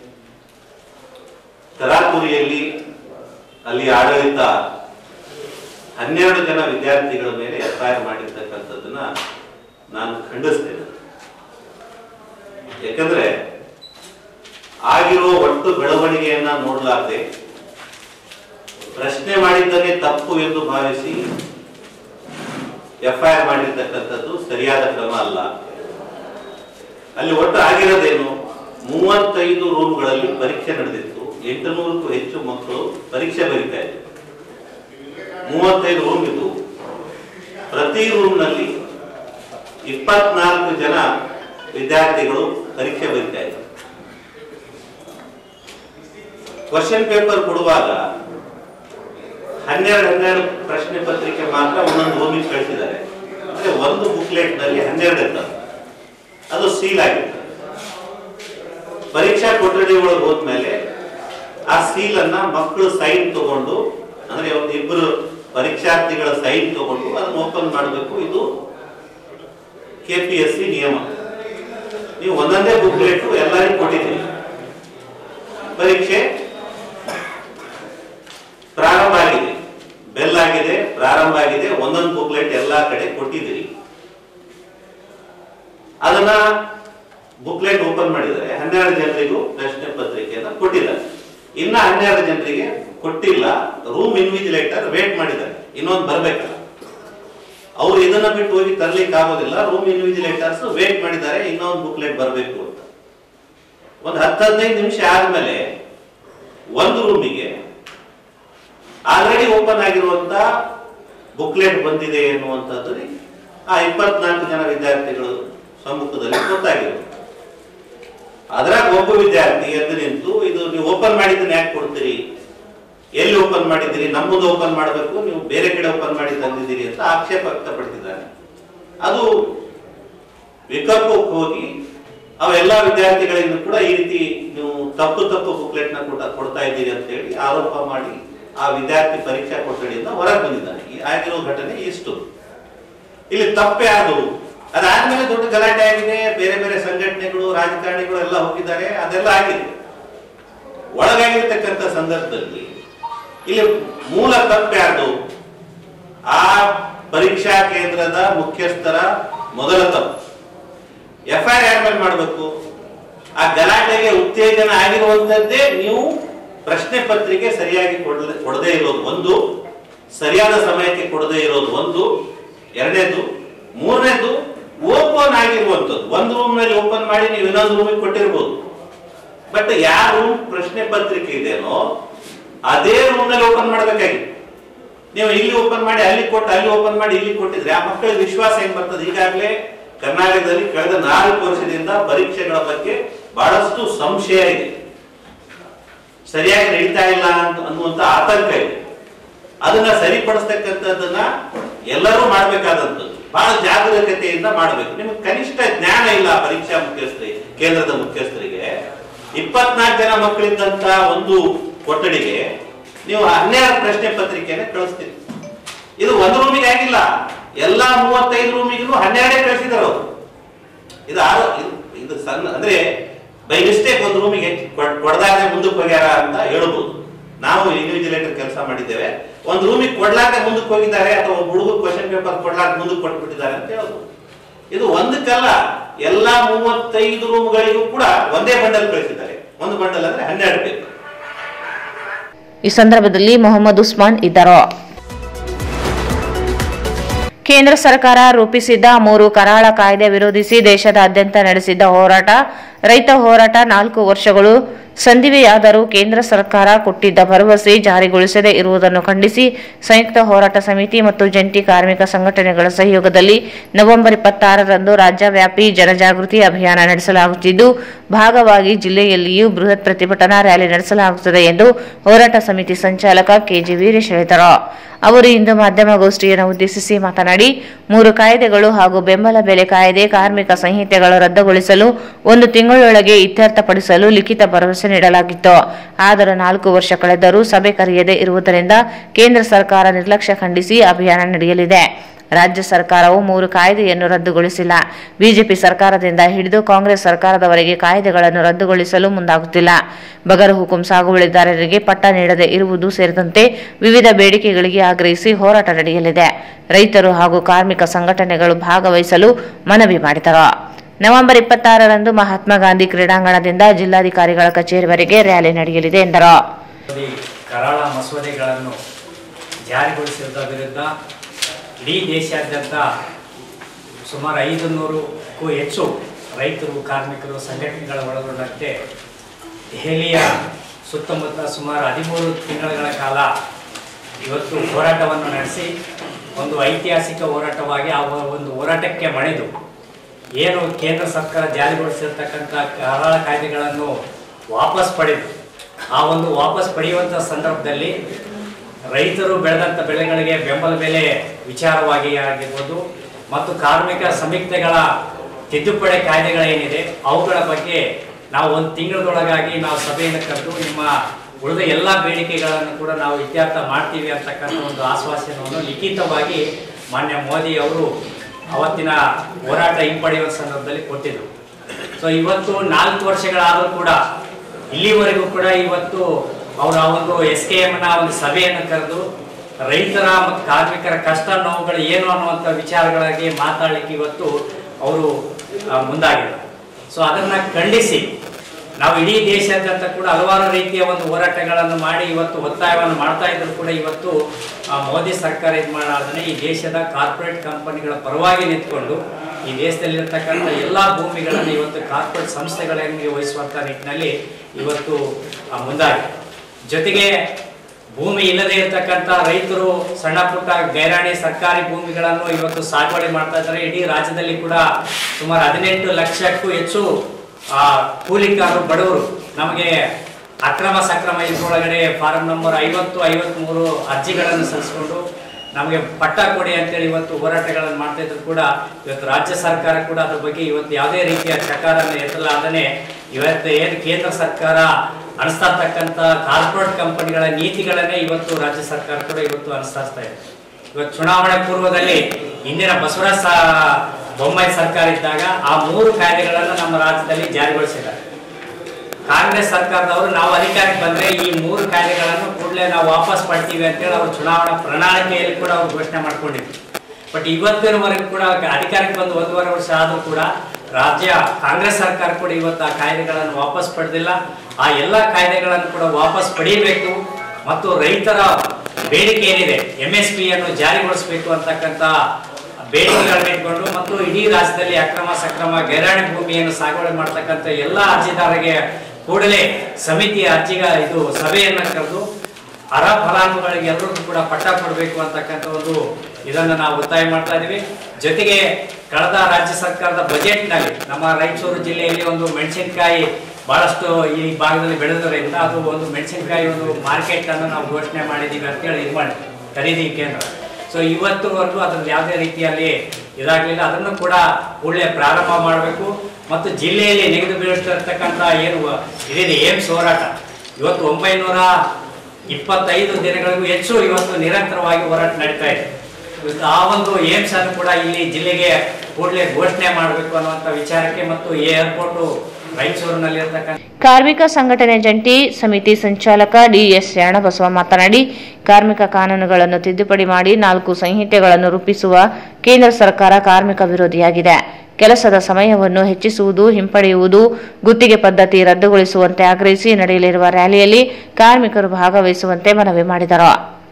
ತರಾತುರಿಯಲ್ಲಿ ಅಲ್ಲಿ ಆಡಳಿತ ಹನ್ನೆರಡು ಜನ ವಿದ್ಯಾರ್ಥಿಗಳ ಮೇಲೆ ಎಫ್ಐಆರ್ ಮಾಡಿರ್ತಕ್ಕಂಥದ್ದನ್ನ ನಾನು ಖಂಡಿಸ್ತೇನೆ ಯಾಕಂದ್ರೆ ಆಗಿರೋ ಒಟ್ಟು ಬೆಳವಣಿಗೆಯನ್ನ ನೋಡಲಾರ್ದೆ ಪ್ರಶ್ನೆ ಮಾಡಿದ್ದನ್ನೇ ತಪ್ಪು ಎಂದು ಭಾವಿಸಿ ಎಫ್ಐಆರ್ ಮಾಡಿರ್ತಕ್ಕಂಥದ್ದು ಸರಿಯಾದ ಕ್ರಮ ಅಲ್ಲ ಅಲ್ಲಿ ಒಟ್ಟು ಆಗಿರೋದೇನು ಮೂವತ್ತೈದು ರೂಮ್ಗಳಲ್ಲಿ ಪರೀಕ್ಷೆ ನಡೆದಿತ್ತು ಎಂಟುನೂರಕ್ಕೂ ಹೆಚ್ಚು ಮಕ್ಕಳು ಪರೀಕ್ಷೆ ಬರೀತಾ ಇದ್ರು ಮೂವತ್ತೈದು ರೂಮ್ ಇದ್ದು ಪ್ರತಿ ರೂಮ್ನಲ್ಲಿ ಇಪ್ಪತ್ನಾಲ್ಕು ಜನ ವಿದ್ಯಾರ್ಥಿಗಳು ಪರೀಕ್ಷೆ ಬರೀತಾ ಇದ್ರು ಕ್ವಶನ್ ಪೇಪರ್ ಕೊಡುವಾಗ ಹನ್ನೆರಡು ಹನ್ನೆರಡು ಪ್ರಶ್ನೆ ಪತ್ರಿಕೆ ಮಾತ್ರ ಒಂದೊಂದು ರೂಮಿಗೆ ಕಳಿಸಿದ್ದಾರೆ ಅಂದ್ರೆ ಒಂದು ಬುಕ್ಲೆಟ್ ನಲ್ಲಿ ಹನ್ನೆರಡು ಇರ್ತದೆ ಅದು ಸೀಲ್ ಆಗಿರ್ತದೆ ಪರೀಕ್ಷಾ ಕೊಠಡಿ ಒಳಗೆ ಹೋದ್ಮೇಲೆ ಆ ಸೀಲ್ ಅನ್ನ ಮಕ್ಕಳು ಸೈನ್ ತಗೊಂಡು ಅಂದ್ರೆ ಒಂದು ಇಬ್ಬರು ಪರೀಕ್ಷಾರ್ಥಿಗಳ ಸೈನ್ ತಗೊಂಡು ಅದನ್ನ ಓಪನ್ ಮಾಡಬೇಕು ಇದು ಕೆ ಪಿ ಎಸ್ ಸಿ ನಿಯಮ ನೀವು ಒಂದೊಂದೇ ಬುಕ್ಲೆಟ್ ಎಲ್ಲರಿಗೂ ಕೊಟ್ಟಿದ್ದೀರಿ ಪರೀಕ್ಷೆ ಪ್ರಾರಂಭ ಆಗಿದೆ ಬೆಲ್ ಆಗಿದೆ ಪ್ರಾರಂಭ ಆಗಿದೆ ಒಂದೊಂದು ಬುಕ್ಲೆಟ್ ಎಲ್ಲಾ ಕಡೆ ಕೊಟ್ಟಿದ್ದೀರಿ ಅದನ್ನ ಬುಕ್ಲೆಟ್ ಓಪನ್ ಮಾಡಿದ್ದಾರೆ ಹನ್ನೆರಡು ಜನರಿಗೂ ಪ್ರಶ್ನೆ ಪತ್ರಿಕೆಯನ್ನ ಕೊಟ್ಟಿದ್ದಾರೆ ಇನ್ನ ಹನ್ನೆರಡು ಜನರಿಗೆ ಕೊಟ್ಟಿಲ್ಲ ರೂಮ್ ಇನ್ವಿಜಿಲೇಟರ್ ವೇಟ್ ಮಾಡಿದ್ದಾರೆ ಇನ್ನೊಂದು ಬರ್ಬೇಕಲ್ಲ ಅವ್ರು ಇದನ್ನ ಬಿಟ್ಟು ಹೋಗಿ ತರ್ಲಿಕ್ಕೆ ಆಗೋದಿಲ್ಲ ರೂಮ್ ಇನ್ವಿಜಿಲೇಟರ್ಸ್ ವೇಟ್ ಮಾಡಿದ್ದಾರೆ ಇನ್ನೊಂದು ಬುಕ್ಲೆಟ್ ಬರಬೇಕು ಅಂತ ಒಂದು ಹತ್ತು ಹದಿನೈದು ನಿಮಿಷ ಆದ್ಮೇಲೆ ಒಂದು ರೂಮಿಗೆ ಆಲ್ರೆಡಿ ಓಪನ್ ಆಗಿರುವಂತ ಬುಕ್ಲೆಟ್ ಬಂದಿದೆ ಎನ್ನುವಂಥದ್ದು ಆ ಇಪ್ಪತ್ನಾಲ್ಕು ಜನ ವಿದ್ಯಾರ್ಥಿಗಳು ಸಮ್ಮುಖದಲ್ಲಿ ಗೊತ್ತಾಗಿರುತ್ತೆ ಅದ್ರಾಗ ಒಬ್ಬ ವಿದ್ಯಾರ್ಥಿ ಎದ್ದು ನಿಂತು ಇದು ನೀವು ಓಪನ್ ಮಾಡಿದ್ದನ್ನ ಯಾಕೆ ಕೊಡ್ತೀರಿ ಎಲ್ಲಿ ಓಪನ್ ಮಾಡಿದ್ದೀರಿ ನಮ್ಮದು ಓಪನ್ ಮಾಡಬೇಕು ನೀವು ಬೇರೆ ಕಡೆ ಓಪನ್ ಮಾಡಿ ತಂದಿದ್ದೀರಿ ಅಂತ ಆಕ್ಷೇಪ ವ್ಯಕ್ತಪಡಿಸಿದ್ದಾನೆ ಅದು ವಿಕಲ್ಪಕ್ಕೆ ಹೋಗಿ ಅವೆಲ್ಲ ವಿದ್ಯಾರ್ಥಿಗಳಿಂದ ಕೂಡ ಈ ರೀತಿ ನೀವು ತಪ್ಪು ತಪ್ಪು ಬುಕ್ಲೆಟ್ ನ ಕೊಟ್ಟ ಕೊಡ್ತಾ ಇದ್ದೀರಿ ಅಂತ ಹೇಳಿ ಆರೋಪ ಮಾಡಿ ಆ ವಿದ್ಯಾರ್ಥಿ ಪರೀಕ್ಷಾ ಕೊಠಡಿಯಿಂದ ಹೊರಗೆ ಬಂದಿದ್ದಾನೆ ಈ ಆಗಿರೋ ಘಟನೆ ಇಷ್ಟು ಇಲ್ಲಿ ತಪ್ಪೇ ಅದು ಅದಾದ್ಮೇಲೆ ದೊಡ್ಡ ಗಲಾಟೆ ಆಗಿದೆ ಬೇರೆ ಬೇರೆ ಸಂಘಟನೆಗಳು ರಾಜಕಾರಣಿಗಳು ಎಲ್ಲ ಹೋಗಿದ್ದಾರೆ ಅದೆಲ್ಲ ಆಗಿದೆ ಒಳಗಾಗಿರ್ತಕ್ಕಂಥ ಸಂದರ್ಭದಲ್ಲಿ ಇಲ್ಲಿ ಮೂಲ ತಪ್ಪು ಯಾರ್ದು ಆ ಪರೀಕ್ಷಾ ಕೇಂದ್ರದ ಮುಖ್ಯಸ್ಥರ ಮೊದಲ ತಪ್ಪು ಎಫ್ಐಆರ್ ಯಾರ ಮೇಲೆ ಮಾಡಬೇಕು ಆ ಗಲಾಟೆಗೆ ಉತ್ತೇಜನ ಆಗಿರುವಂತದ್ದೇ ನೀವು ಪ್ರಶ್ನೆ ಪತ್ರಿಕೆ ಸರಿಯಾಗಿ ಕೊಡದೆ ಕೊಡದೇ ಇರೋದು ಒಂದು ಸರಿಯಾದ ಸಮಯಕ್ಕೆ ಕೊಡದೇ ಇರೋದು ಒಂದು ಎರಡನೇದು ಮೂರನೇದು ಓಪನ್ ಆಗಿರುವಂತದ್ದು ಒಂದು ರೂಮ್ ನಲ್ಲಿ ಓಪನ್ ಮಾಡಿ ನೀವು ಇನ್ನೊಂದು ರೂಮಿಗೆ ಕೊಟ್ಟಿರ್ಬೋದು ಬಟ್ ಯಾವ ರೂಮ್ ಪ್ರಶ್ನೆ ಪತ್ರಿಕೆ ಇದೆಯೋ ಅದೇ ರೂಮ್ ನಲ್ಲಿ ಓಪನ್ ಮಾಡಬೇಕಾಗಿತ್ತು ನೀವು ಇಲ್ಲಿ ಓಪನ್ ಮಾಡಿ ಅಲ್ಲಿ ಕೊಟ್ಟು ಅಲ್ಲಿ ಓಪನ್ ಮಾಡಿ ಇಲ್ಲಿ ಕೊಟ್ಟಿದ್ರೆ ಆ ಮಕ್ಕಳಿಗೆ ವಿಶ್ವಾಸ ಏನ್ ಬರ್ತದೆ ಈಗಾಗಲೇ ಕರ್ನಾಟಕದಲ್ಲಿ ಕಳೆದ ನಾಲ್ಕು ವರ್ಷದಿಂದ ಪರೀಕ್ಷೆಗಳ ಬಗ್ಗೆ ಬಹಳಷ್ಟು ಸಂಶಯ ಇದೆ ಸರಿಯಾಗಿ ನಡೀತಾ ಇಲ್ಲ ಅಂತ ಅನ್ನುವಂತ ಆತಂಕ ಇದೆ ಅದನ್ನ ಸರಿಪಡಿಸ್ತಕ್ಕಂಥದ್ದನ್ನ ಎಲ್ಲರೂ ಮಾಡ್ಬೇಕಾದಂಥದ್ದು ಬಹಳ ಜಾಗರೂಕತೆಯಿಂದ ಮಾಡಬೇಕು ನಿಮಗೆ ಕನಿಷ್ಠ ಜ್ಞಾನ ಇಲ್ಲ ಪರೀಕ್ಷಾ ಮುಖ್ಯಸ್ಥರಿಗೆ ಕೇಂದ್ರದ ಮುಖ್ಯಸ್ಥರಿಗೆ ಇಪ್ಪತ್ನಾಲ್ಕು ಜನ ಮಕ್ಕಳಿದ್ದಂತ ಒಂದು ಕೊಠಡಿಗೆ ನೀವು ಹನ್ನೆರಡು ಪ್ರಶ್ನೆ ಪತ್ರಿಕೆಯನ್ನು ಕಳಿಸ್ತೀರಿ ಇದು ಒಂದು ರೂಮಿಗೆ ಆಗಿಲ್ಲ ಎಲ್ಲಾ ಮೂವತ್ತೈದು ರೂಮಿಗೂ ಹನ್ನೆರಡೇ ಕಳಿಸಿದಾರೆ ಅವರು ಇದು ಆರೋ ಇದು- ಇದು ಸಣ್ಣ ಅಂದ್ರೆ ಬೈ ಮಿಸ್ಟೇಕ್ ಒಂದು ರೂಮಿಗೆ ಕೊಡದಾಗೆ ಮುಂದಕ್ಕೆ ಹೋಗ್ಯಾರ ಅಂತ ಹೇಳ್ಬೋದು ನಾವು ಇನ್ವಿಜಿಲೇಟರ್ ಕೆಲಸ ಮಾಡಿದ್ದೇವೆ ಒಂದು ರೂಮಿಗೆ ಕೊಡ್ಲಾರ್ದೆ ಮುಂದಕ್ಕೆ ಹೋಗಿದ್ದಾರೆ ಅಥವಾ ಒಬ್ಬ ಹುಡುಗ ಕ್ವಶನ್ ಪೇಪರ್ ಕೊಡ್ಲಾರ್ದೆ ಮುಂದಕ್ಕೆ ಕೊಟ್ಬಿಟ್ಟಿದ್ದಾರೆ ಅಂತ ಹೇಳ್ಬೋದು ಇದು ಒಂದಕ್ಕಲ್ಲ ಎಲ್ಲಾ ಮೂವತ್ತೈದು ರೂಮ್ಗಳಿಗೂ ಕೂಡ ಒಂದೇ ಬಂಡಲ್ ಕಳಿಸಿದ್ದಾರೆ ಒಂದು ಬಂಡಲ್ ಅಂದ್ರೆ ಹನ್ನೆರಡು ಪೇಪರ್ ಈ ಸಂದರ್ಭದಲ್ಲಿ ಮೊಹಮ್ಮದ್ ಉಸ್ಮಾನ್ ಇದ್ದರು ಕೇಂದ್ರ ಸರ್ಕಾರ ರೂಪಿಸಿದ್ದ ಮೂರು ಕರಾಳ ಕಾಯ್ದೆ ವಿರೋಧಿಸಿ ದೇಶದಾದ್ಯಂತ ನಡೆಸಿದ್ದ ಹೋರಾಟ ರೈತ ಹೋರಾಟ ನಾಲ್ಕು ವರ್ಷಗಳು ಸಂದಿವೆಯಾದರೂ ಕೇಂದ್ರ ಸರ್ಕಾರ ಕೊಟ್ಟಿದ್ದ ಭರವಸೆ ಜಾರಿಗೊಳಿಸದೇ ಇರುವುದನ್ನು ಖಂಡಿಸಿ ಸಂಯುಕ್ತ ಹೋರಾಟ ಸಮಿತಿ ಮತ್ತು ಜಂಟಿ ಕಾರ್ಮಿಕ ಸಂಘಟನೆಗಳ ಸಹಯೋಗದಲ್ಲಿ ನವೆಂಬರ್ ಇಪ್ಪತ್ತಾರರಂದು ರಾಜ್ಯವ್ಯಾಪಿ ಜನಜಾಗೃತಿ ಅಭಿಯಾನ ನಡೆಸಲಾಗುತ್ತಿದ್ದು ಭಾಗವಾಗಿ ಜಿಲ್ಲೆಯಲ್ಲಿಯೂ ಬೃಹತ್ ಪ್ರತಿಭಟನಾ ರ್ಯಾಲಿ ನಡೆಸಲಾಗುತ್ತದೆ ಎಂದು ಹೋರಾಟ ಸಮಿತಿ ಸಂಚಾಲಕ ಕೆಜಿ ವೀರೇಶ್ ಹೇಳಿದರು ಅವರು ಇಂದು ಮಾಧ್ಯಮಗೋಷ್ಠಿಯನ್ನು ಉದ್ದೇಶಿಸಿ ಮಾತನಾಡಿ ಮೂರು ಕಾಯ್ದೆಗಳು ಹಾಗೂ ಬೆಂಬಲ ಬೆಲೆ ಕಾಯ್ದೆ ಕಾರ್ಮಿಕ ಸಂಹಿತೆಗಳು ರದ್ದುಗೊಳಿಸಲು ಒಂದು ತಿಂಗಳೊಳಗೆ ಇತ್ಯರ್ಥಪಡಿಸಲು ಲಿಖಿತ ಭರವಸೆ ನೀಡಲಾಗಿತ್ತು ಆದರೆ ನಾಲ್ಕು ವರ್ಷ ಕಳೆದರೂ ಸಭೆ ಕರೆಯದೇ ಇರುವುದರಿಂದ ಕೇಂದ್ರ ಸರ್ಕಾರ ನಿರ್ಲಕ್ಷ್ಯ ಖಂಡಿಸಿ ಅಭಿಯಾನ ನಡೆಯಲಿದೆ ರಾಜ್ಯ ಸರ್ಕಾರವು ಮೂರು ಕಾಯ್ದೆಯನ್ನು ರದ್ದುಗೊಳಿಸಿಲ್ಲ ಬಿಜೆಪಿ ಸರ್ಕಾರದಿಂದ ಹಿಡಿದು ಕಾಂಗ್ರೆಸ್ ಸರ್ಕಾರದವರೆಗೆ ಕಾಯ್ದೆಗಳನ್ನು ರದ್ದುಗೊಳಿಸಲು ಮುಂದಾಗುತ್ತಿಲ್ಲ ಬಗರ್ ಹುಕುಂ ಸಾಗುವಳಿದಾರರಿಗೆ ಪಟ್ಟ ನೀಡದೇ ಇರುವುದು ಸೇರಿದಂತೆ ವಿವಿಧ ಬೇಡಿಕೆಗಳಿಗೆ ಆಗ್ರಹಿಸಿ ಹೋರಾಟ ನಡೆಯಲಿದೆ ರೈತರು ಹಾಗೂ ಕಾರ್ಮಿಕ ಸಂಘಟನೆಗಳು ಭಾಗವಹಿಸಲು ಮನವಿ ಮಾಡಿದರು ನವೆಂಬರ್ ಇಪ್ಪತ್ತಾರರಂದು ಮಹಾತ್ಮ ಗಾಂಧಿ ಕ್ರೀಡಾಂಗಣದಿಂದ ಜಿಲ್ಲಾಧಿಕಾರಿಗಳ ಕಚೇರಿವರೆಗೆ ರ್ಯಾಲಿ ನಡೆಯಲಿದೆ ಎಂದರು ಈ ಕರಾಳ ಮಸೂದೆಗಳನ್ನು ಜಾರಿಗೊಳಿಸಿದ ವಿರುದ್ಧ ಇಡೀ ದೇಶಾದ್ಯಂತ ಸುಮಾರು ಐದು ನೂರಕ್ಕೂ ಹೆಚ್ಚು ರೈತರು ಕಾರ್ಮಿಕರು ಸಂಘಟನೆಗಳ ಒಳಗೊಂಡಂತೆ ದೆಹಲಿಯ ಸುತ್ತಮುತ್ತ ಸುಮಾರು ಹದಿಮೂರು ತಿಂಗಳ ಕಾಲ ಇವತ್ತು ಹೋರಾಟವನ್ನು ನಡೆಸಿ ಒಂದು ಐತಿಹಾಸಿಕ ಹೋರಾಟವಾಗಿ ಆ ಒಂದು ಹೋರಾಟಕ್ಕೆ ಮಣಿದು ಏನು ಕೇಂದ್ರ ಸರ್ಕಾರ ಜಾರಿಗೊಳಿಸಿರ್ತಕ್ಕಂಥ ಕರಾಳ ಕಾಯ್ದೆಗಳನ್ನು ವಾಪಸ್ ಪಡೆದು ಆ ಒಂದು ವಾಪಸ್ ಪಡೆಯುವಂಥ ಸಂದರ್ಭದಲ್ಲಿ ರೈತರು ಬೆಳೆದಂಥ ಬೆಳೆಗಳಿಗೆ ಬೆಂಬಲ ಬೆಲೆ ವಿಚಾರವಾಗಿ ಆಗಿರ್ಬೋದು ಮತ್ತು ಕಾರ್ಮಿಕ ಸಂಯುಕ್ತೆಗಳ ತಿದ್ದುಪಡಿ ಕಾಯ್ದೆಗಳೇನಿದೆ ಅವುಗಳ ಬಗ್ಗೆ ನಾವು ಒಂದು ತಿಂಗಳದೊಳಗಾಗಿ ನಾವು ಸಭೆಯನ್ನು ಕರೆದು ನಿಮ್ಮ ಉಳಿದ ಎಲ್ಲ ಬೇಡಿಕೆಗಳನ್ನು ಕೂಡ ನಾವು ಇತ್ಯರ್ಥ ಮಾಡ್ತೀವಿ ಅಂತಕ್ಕಂಥ ಒಂದು ಆಶ್ವಾಸನೆಯನ್ನು ಲಿಖಿತವಾಗಿ ಮಾನ್ಯ ಮೋದಿ ಅವರು ಅವತ್ತಿನ ಹೋರಾಟ ಹಿಂಪಡೆಯುವ ಸಂದರ್ಭದಲ್ಲಿ ಕೊಟ್ಟಿದ್ರು ಸೊ ಇವತ್ತು ನಾಲ್ಕು ವರ್ಷಗಳಾದರೂ ಕೂಡ ಇಲ್ಲಿವರೆಗೂ ಕೂಡ ಇವತ್ತು ಅವರ ಒಂದು ಎಸ್ ಕೆ ಎಮ್ನ ಒಂದು ಸಭೆಯನ್ನು ಕರೆದು ರೈತರ ಮತ್ತು ಕಾರ್ಮಿಕರ ಕಷ್ಟ ನೋವುಗಳು ಏನು ಅನ್ನುವಂಥ ವಿಚಾರಗಳಾಗಿ ಮಾತಾಡಲಿಕ್ಕೆ ಇವತ್ತು ಅವರು ಆ, ಮುಂದಾಗಿದ್ದಾರೆ ಸೊ ಅದನ್ನ ಖಂಡಿಸಿ ನಾವು ಇಡೀ ದೇಶಾದ್ಯಂತ ಕೂಡ ಹಲವಾರು ರೀತಿಯ ಒಂದು ಹೋರಾಟಗಳನ್ನು ಮಾಡಿ ಇವತ್ತು ಒತ್ತಾಯವನ್ನು ಮಾಡ್ತಾ ಇದ್ರು ಕೂಡ ಇವತ್ತು ಆ, ಮೋದಿ ಸರ್ಕಾರ ಇದು ಮಾಡಾರ್ದೇ ಈ ದೇಶದ ಕಾರ್ಪೊರೇಟ್ ಕಂಪನಿಗಳ ಪರವಾಗಿ ನಿಂತ್ಕೊಂಡು ಈ ದೇಶದಲ್ಲಿರ್ತಕ್ಕಂಥ ಎಲ್ಲ ಭೂಮಿಗಳನ್ನು ಇವತ್ತು ಕಾರ್ಪೊರೇಟ್ ಸಂಸ್ಥೆಗಳಿಗೆ ವಹಿಸುವಂಥ ನಿಟ್ಟಿನಲ್ಲಿ ಇವತ್ತು ಆ, ಮುಂದಾಗಿದೆ ಜೊತೆಗೆ ಭೂಮಿ ಇಲ್ಲದೆ ಇರತಕ್ಕಂಥ ರೈತರು ಸಣ್ಣ ಪುಟ್ಟ ಗೈರಾಣಿ ಸರ್ಕಾರಿ ಭೂಮಿಗಳನ್ನು ಇವತ್ತು ಸಾಗುವಳಿ ಮಾಡ್ತಾ ಇದ್ದಾರೆ ಇಡೀ ರಾಜ್ಯದಲ್ಲಿ ಕೂಡ ಸುಮಾರು ಹದಿನೆಂಟು ಲಕ್ಷಕ್ಕೂ ಹೆಚ್ಚು ಆ, ಕೂಲಿಕಾರರು ಬಡವರು ನಮಗೆ ಅಕ್ರಮ ಸಕ್ರಮ ಇದ್ರೊಳಗಡೆ ಫಾರಂ ನಂಬರ್ ಐವತ್ತು ಐವತ್ಮೂರು ಅರ್ಜಿಗಳನ್ನು ಸಲ್ಲಿಸಿಕೊಂಡು ನಮಗೆ ಪಟ್ಟ ಕೊಡಿ ಅಂತೇಳಿ ಇವತ್ತು ಹೋರಾಟಗಳನ್ನು ಮಾಡ್ತಾ ಇದ್ರು ಕೂಡ ಇವತ್ತು ರಾಜ್ಯ ಸರ್ಕಾರ ಕೂಡ ಅದ್ರ ಬಗ್ಗೆ ಇವತ್ತು ಯಾವುದೇ ರೀತಿಯ ಚಕಾರನ್ನು ಎತ್ತಲಾದನೆ ಇವತ್ತು ಏನು ಕೇಂದ್ರ ಸರ್ಕಾರ ಅನುಷ್ಠಾತಕ್ಕಂಥ ಕಾರ್ಪೊರೇಟ್ ಕಂಪನಿಗಳ ನೀತಿಗಳನ್ನೇ ಇವತ್ತು ರಾಜ್ಯ ಸರ್ಕಾರ ಕೂಡ ಇವತ್ತು ಅನುಸರಿಸ್ತಾ ಇದೆ ಇವತ್ತು ಚುನಾವಣೆ ಪೂರ್ವದಲ್ಲಿ ಇಂದಿನ ಬಸವರಾಜ ಸಾ- ಬೊಮ್ಮಾಯಿ ಸರ್ಕಾರ ಇದ್ದಾಗ ಆ ಮೂರು ಕಾಯ್ದೆಗಳನ್ನು ನಮ್ಮ ರಾಜ್ಯದಲ್ಲಿ ಜಾರಿಗೊಳಿಸಿದ್ದಾರೆ ಕಾಂಗ್ರೆಸ್ ಸರ್ಕಾರದವರು ನಾವು ಅಧಿಕಾರಕ್ಕೆ ಬಂದ್ರೆ ಈ ಮೂರು ಕಾಯ್ದೆಗಳನ್ನು ಕೂಡಲೇ ನಾವು ವಾಪಸ್ ಪಡ್ತೀವಿ ಅಂತೇಳಿ ಅವರು ಚುನಾವಣಾ ಪ್ರಣಾಳಿಕೆಯಲ್ಲಿ ಕೂಡ ಅವರು ಘೋಷಣೆ ಮಾಡ್ಕೊಂಡಿದ್ರು ಬಟ್ ಇವತ್ತಿನವರೆಗೂ ಕೂಡ ಅಧಿಕಾರಕ್ಕೆ ಬಂದು ಒಂದೂವರೆ ವರ್ಷ ಆದರೂ ಕೂಡ ರಾಜ್ಯ ಕಾಂಗ್ರೆಸ್ ಸರ್ಕಾರ ಕೂಡ ಇವತ್ತು ಆ ಕಾಯ್ದೆಗಳನ್ನು ವಾಪಸ್ ಪಡೆದಿಲ್ಲ ಆ ಎಲ್ಲ ಕಾಯ್ದೆಗಳನ್ನು ಕೂಡ ವಾಪಸ್ ಪಡೆಯಬೇಕು ಮತ್ತು ರೈತರ ಬೇಡಿಕೆ ಏನಿದೆ ಎಂ ಎಸ್ ಪಿ ಅನ್ನು ಜಾರಿಗೊಳಿಸಬೇಕು ಅಂತಕ್ಕಂಥ ಬೇಡಿಕೆಗಳನ್ನ ಇಟ್ಕೊಂಡು ಮತ್ತು ಇಡೀ ರಾಜ್ಯದಲ್ಲಿ ಅಕ್ರಮ ಸಕ್ರಮ ಗೈರಾಣಿ ಭೂಮಿಯನ್ನು ಸಾಗುವಳಿ ಮಾಡ್ತಕ್ಕಂಥ ಎಲ್ಲ ಅರ್ಜಿದಾರರಿಗೆ ಕೂಡಲೇ ಸಮಿತಿಯ ಅರ್ಜಿಗ ಇದು ಸಭೆಯನ್ನು ಕರೆದು ಅರ ಫಲಾನುಭವಿಗಳಿಗೆ ಎಲ್ಲರಿಗೂ ಕೂಡ ಪಟ್ಟ ಕೊಡಬೇಕು ಅಂತಕ್ಕಂಥ ಒಂದು ಇದನ್ನು ನಾವು ಒತ್ತಾಯ ಮಾಡ್ತಾ ಇದ್ದೀವಿ ಜೊತೆಗೆ ಕಳೆದ ರಾಜ್ಯ ಸರ್ಕಾರದ ಬಜೆಟ್ನಲ್ಲಿ ನಮ್ಮ ರಾಯಚೂರು ಜಿಲ್ಲೆಯಲ್ಲಿ ಒಂದು ಮೆಣಸಿನಕಾಯಿ ಬಹಳಷ್ಟು ಈ ಭಾಗದಲ್ಲಿ ಬೆಳೆದರಿಂದ ಅದು ಒಂದು ಮೆಣಸಿನಕಾಯಿ ಒಂದು ಮಾರ್ಕೆಟ್ ಅನ್ನು ನಾವು ಘೋಷಣೆ ಮಾಡಿದ್ದೀವಿ ಅಂತೇಳಿ ಇದು ಮಾಡಿ ಖರೀದಿ ಕೇಂದ್ರ ಸೊ ಇವತ್ತುವರೆಗೂ ಅದ್ರಲ್ಲಿ ಯಾವುದೇ ರೀತಿಯಲ್ಲಿ ಇದಾಗಲಿಲ್ಲ ಅದನ್ನು ಕೂಡ ಕೂಡಲೇ ಪ್ರಾರಂಭ ಮಾಡಬೇಕು ಮತ್ತು ಜಿಲ್ಲೆಯಲ್ಲಿ ನಿಗದಿ ಬೀಳ್ತಿರ್ತಕ್ಕಂಥ ಏನು ಇದಿದೆ ಏಮ್ಸ್ ಹೋರಾಟ ಇವತ್ತು ಒಂಬೈನೂರ ಇಪ್ಪತ್ತೈದು ದಿನಗಳಿಗೂ ಹೆಚ್ಚು ಇವತ್ತು ನಿರಂತರವಾಗಿ ಹೋರಾಟ ನಡೀತಾ ಇದೆ ಆ ಒಂದು ಏಮ್ಸ್ ಅನ್ನು ಕೂಡ ಇಲ್ಲಿ ಜಿಲ್ಲೆಗೆ ಕೂಡಲೇ ಘೋಷಣೆ ಮಾಡಬೇಕು ಅನ್ನುವಂಥ ವಿಚಾರಕ್ಕೆ ಮತ್ತು ಏರ್ಪೋರ್ಟು ರಾಯಚೂರಿನಲ್ಲಿರ್ತಕ್ಕಂಥ ಕಾರ್ಮಿಕ ಸಂಘಟನೆ ಜಂಟಿ ಸಮಿತಿ ಸಂಚಾಲಕ ಡಿಎಸ್ ಶರಣಬಸವ ಮಾತನಾಡಿ ಕಾರ್ಮಿಕ ಕಾನೂನುಗಳನ್ನು ತಿದ್ದುಪಡಿ ಮಾಡಿ ನಾಲ್ಕು ಸಂಹಿತೆಗಳನ್ನು ರೂಪಿಸುವ ಕೇಂದ್ರ ಸರ್ಕಾರ ಕಾರ್ಮಿಕ ವಿರೋಧಿಯಾಗಿದೆ ಕೆಲಸದ ಸಮಯವನ್ನು ಹೆಚ್ಚಿಸುವುದು ಹಿಂಪಡೆಯುವುದು ಗುತ್ತಿಗೆ ಪದ್ಧತಿ ರದ್ದುಗೊಳಿಸುವಂತೆ ಆಗ್ರಹಿಸಿ ನಡೆಯಲಿರುವ ರ್ಯಾಲಿಯಲ್ಲಿ ಕಾರ್ಮಿಕರು ಭಾಗವಹಿಸುವಂತೆ ಮನವಿ ಮಾಡಿದರು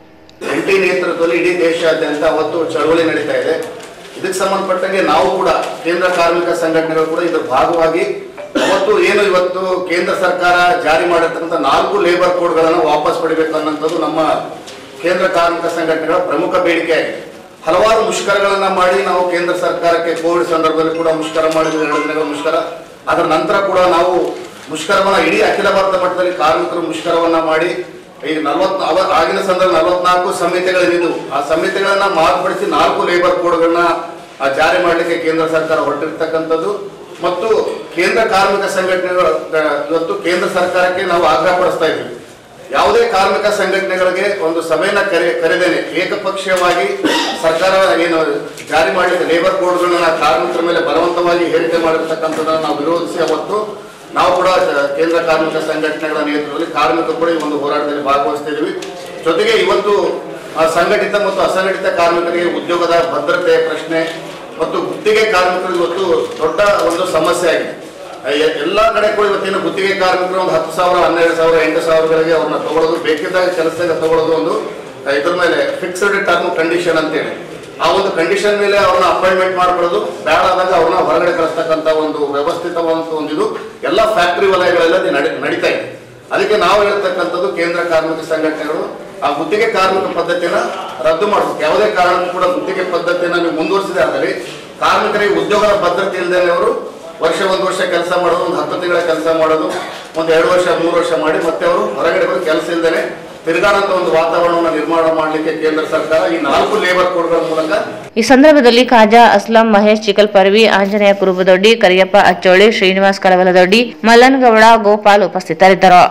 ಎನ್ಟಿ ನೇತೃತ್ವದಲ್ಲಿ ಇಡೀ ದೇಶಾದ್ಯಂತ ಅವತ್ತು ಚಳವಳಿ ನಡೀತಾ ಇದೆ ಇದಕ್ಕೆ ಸಂಬಂಧಪಟ್ಟಂಗೆ ನಾವು ಕೂಡ ಕೇಂದ್ರ ಕಾರ್ಮಿಕ ಸಂಘಟನೆಗಳು ಕೂಡ ಇದರ ಭಾಗವಾಗಿ ಅವತ್ತು ಏನು ಇವತ್ತು ಕೇಂದ್ರ ಸರ್ಕಾರ ಜಾರಿ ಮಾಡಿರ್ತಕ್ಕಂಥ ನಾಲ್ಕು ಲೇಬರ್ ಕೋಡ್ಗಳನ್ನು ವಾಪಸ್ ಪಡಿಬೇಕು ಅನ್ನೋಂಥದ್ದು ನಮ್ಮ ಕೇಂದ್ರ ಕಾರ್ಮಿಕ ಸಂಘಟನೆಗಳ ಪ್ರಮುಖ ಬೇಡಿಕೆ ಆಗಿದೆ ಹಲವಾರು ಮುಷ್ಕರಗಳನ್ನ ಮಾಡಿ ನಾವು ಕೇಂದ್ರ ಸರ್ಕಾರಕ್ಕೆ ಕೋವಿಡ್ ಸಂದರ್ಭದಲ್ಲಿ ಕೂಡ ಮುಷ್ಕರ ಮಾಡಿದ್ವಿ ಎರಡು ದಿನಗಳ ಮುಷ್ಕರ ಅದರ ನಂತರ ಕೂಡ ನಾವು ಮುಷ್ಕರವನ್ನ ಇಡೀ ಅಖಿಲ ಭಾರತ ಮಟ್ಟದಲ್ಲಿ ಕಾರ್ಮಿಕರು ಮುಷ್ಕರವನ್ನ ಮಾಡಿ ಈಗ ನಲವತ್ ಅವ ಆಗಿನ ಸಂದರ್ಭ ನಲವತ್ನಾಲ್ಕು ಸಂಹಿತೆಗಳಿದ್ದು ಆ ಸಂಹಿತೆಗಳನ್ನ ಮಾರ್ಪಡಿಸಿ ನಾಲ್ಕು ಲೇಬರ್ ಕೋಡ್ಗಳನ್ನ ಆ, ಜಾರಿ ಮಾಡಲಿಕ್ಕೆ ಕೇಂದ್ರ ಸರ್ಕಾರ ಹೊರಟಿರ್ತಕ್ಕಂಥದ್ದು ಮತ್ತು ಕೇಂದ್ರ ಕಾರ್ಮಿಕ ಸಂಘಟನೆಗಳು ಆ, ಇವತ್ತು ಕೇಂದ್ರ ಸರ್ಕಾರಕ್ಕೆ ನಾವು ಆಗ್ರಹ ಪಡಿಸ್ತಾ ಇದ್ದೀವಿ ಯಾವುದೇ ಕಾರ್ಮಿಕ ಸಂಘಟನೆಗಳಿಗೆ ಒಂದು ಸಭೆಯನ್ನ ಕರೆ ಕರೆದೇನೆ ಏಕಪಕ್ಷೀಯವಾಗಿ ಸರ್ಕಾರ ಏನು ಜಾರಿ ಮಾಡಲಿಕ್ಕೆ ಲೇಬರ್ ಕೋಡ್ಗಳನ್ನ ಕಾರ್ಮಿಕರ ಮೇಲೆ ಬಲವಂತವಾಗಿ ಹೇರಿಕೆ ಮಾಡಿರ್ತಕ್ಕಂಥದ್ದನ್ನ ನಾವು ವಿರೋಧಿಸಿ ಅವತ್ತು ನಾವು ಕೂಡ ಆ, ಕೇಂದ್ರ ಕಾರ್ಮಿಕ ಸಂಘಟನೆಗಳ ನೇತೃತ್ವದಲ್ಲಿ ಕಾರ್ಮಿಕರು ಕೂಡ ಈ ಒಂದು ಹೋರಾಟದಲ್ಲಿ ಭಾಗವಹಿಸ್ತಿದ್ದೀವಿ ಜೊತೆಗೆ ಇವತ್ತು ಆ, ಸಂಘಟಿತ ಮತ್ತು ಅಸಂಘಟಿತ ಕಾರ್ಮಿಕರಿಗೆ ಉದ್ಯೋಗದ ಭದ್ರತೆ ಪ್ರಶ್ನೆ ಮತ್ತು ಗುತ್ತಿಗೆ ಕಾರ್ಮಿಕರು ಇವತ್ತು ದೊಡ್ಡ ಒಂದು ಸಮಸ್ಯೆ ಆಗಿದೆ ಆ, ಎ- ಎಲ್ಲಾ ಕಡೆ ಕೂಡ ಇವತ್ತೇನು ಗುತ್ತಿಗೆ ಕಾರ್ಮಿಕರು ಒಂದು ಹತ್ತು ಸಾವಿರ ಹನ್ನೆರಡು ಸಾವಿರ ಎಂಟು ಸಾವಿರಗಳಿಗೆ ಅವ್ರನ್ನ ತಗೊಳ್ಳೋದು ಬೇಕಿದ್ದಾಗ ಕೆಲಸದಾಗ ತಗೊಳ್ಳೋದು ಒಂದು ಆ, ಇದ್ರ ಮೇಲೆ ಫಿಕ್ಸ್ಡ್ ಟರ್ಮ್ ಕಂಡೀಷನ್ ಅಂತೇಳಿ ಆ ಒಂದು ಕಂಡೀಷನ್ ಮೇಲೆ ಅವ್ರನ್ನ ಅಪಾಯಿಂಟ್ಮೆಂಟ್ ಮಾಡ್ಕೊಳ್ಳೋದು ಬೇಡ ಆದಾಗ ಅವ್ರನ್ನ ಹೊರಗಡೆ ಕಳಿಸ್ತಕ್ಕಂಥ ಒಂದು ವ್ಯವಸ್ಥಿತವಾದಂಥ ಒಂದು ಇದು ಎಲ್ಲ ಫ್ಯಾಕ್ಟರಿ ವಲಯಗಳೆಲ್ಲ ನಡೆ ನಡೀತಾ ಇದೆ ಅದಕ್ಕೆ ನಾವು ಹೇಳ್ತಕ್ಕಂಥದ್ದು ಕೇಂದ್ರ ಕಾರ್ಮಿಕ ಸಂಘಟನೆಗಳು ಆ ಗುತ್ತಿಗೆ ಕಾರ್ಮಿಕ ಪದ್ಧತಿಯನ್ನ ರದ್ದು ಮಾಡಬೇಕು ಯಾವುದೇ ಕಾರಣಕ್ಕೂ ಕೂಡ ಗುತ್ತಿಗೆ ಪದ್ಧತಿಯನ್ನ ನೀವು ಮುಂದುವರಿಸಿದೆ ಆದರೆ ಕಾರ್ಮಿಕರಿಗೆ ಉದ್ಯೋಗದ ಭದ್ರತೆ ಇಲ್ಲದೆ ಅವರು ವರ್ಷ ಒಂದು ವರ್ಷ ಕೆಲಸ ಮಾಡೋದು ಒಂದು ಹತ್ತು ತಿಂಗಳ ಕೆಲಸ ಮಾಡೋದು ಒಂದು ಎರಡು ವರ್ಷ ಮೂರು ವರ್ಷ ಮಾಡಿ ಮತ್ತೆ ಅವರು ಹೊರಗಡೆ ಬಂದು ಕೆಲಸ ಇಲ್ಲದೆ ತಿರುಗಾಡಂತ ಒಂದು ವಾತಾವರಣವನ್ನು ನಿರ್ಮಾಣ ಮಾಡಲಿಕ್ಕೆ ಕೇಂದ್ರ ಸರ್ಕಾರ ಈ ನಾಲ್ಕು ಲೇಬರ್ ಕೋಡ್ಗಳ ಮೂಲಕ ಈ ಸಂದರ್ಭದಲ್ಲಿ ಖಾಜಾ ಅಸ್ಲಂ ಮಹೇಶ್ ಚಿಕಲ್ ಪರ್ವಿ ಆಂಜನೇಯ ಕುರುಬದೊಡ್ಡಿ ಕರಿಯಪ್ಪ ಅಚ್ಚೋಳಿ ಶ್ರೀನಿವಾಸ್ ಕಲವಲದೊಡ್ಡಿ ಮಲ್ಲನಗೌಡ ಗೋಪಾಲ್ ಉಪಸ್ಥಿತರಿದ್ದರು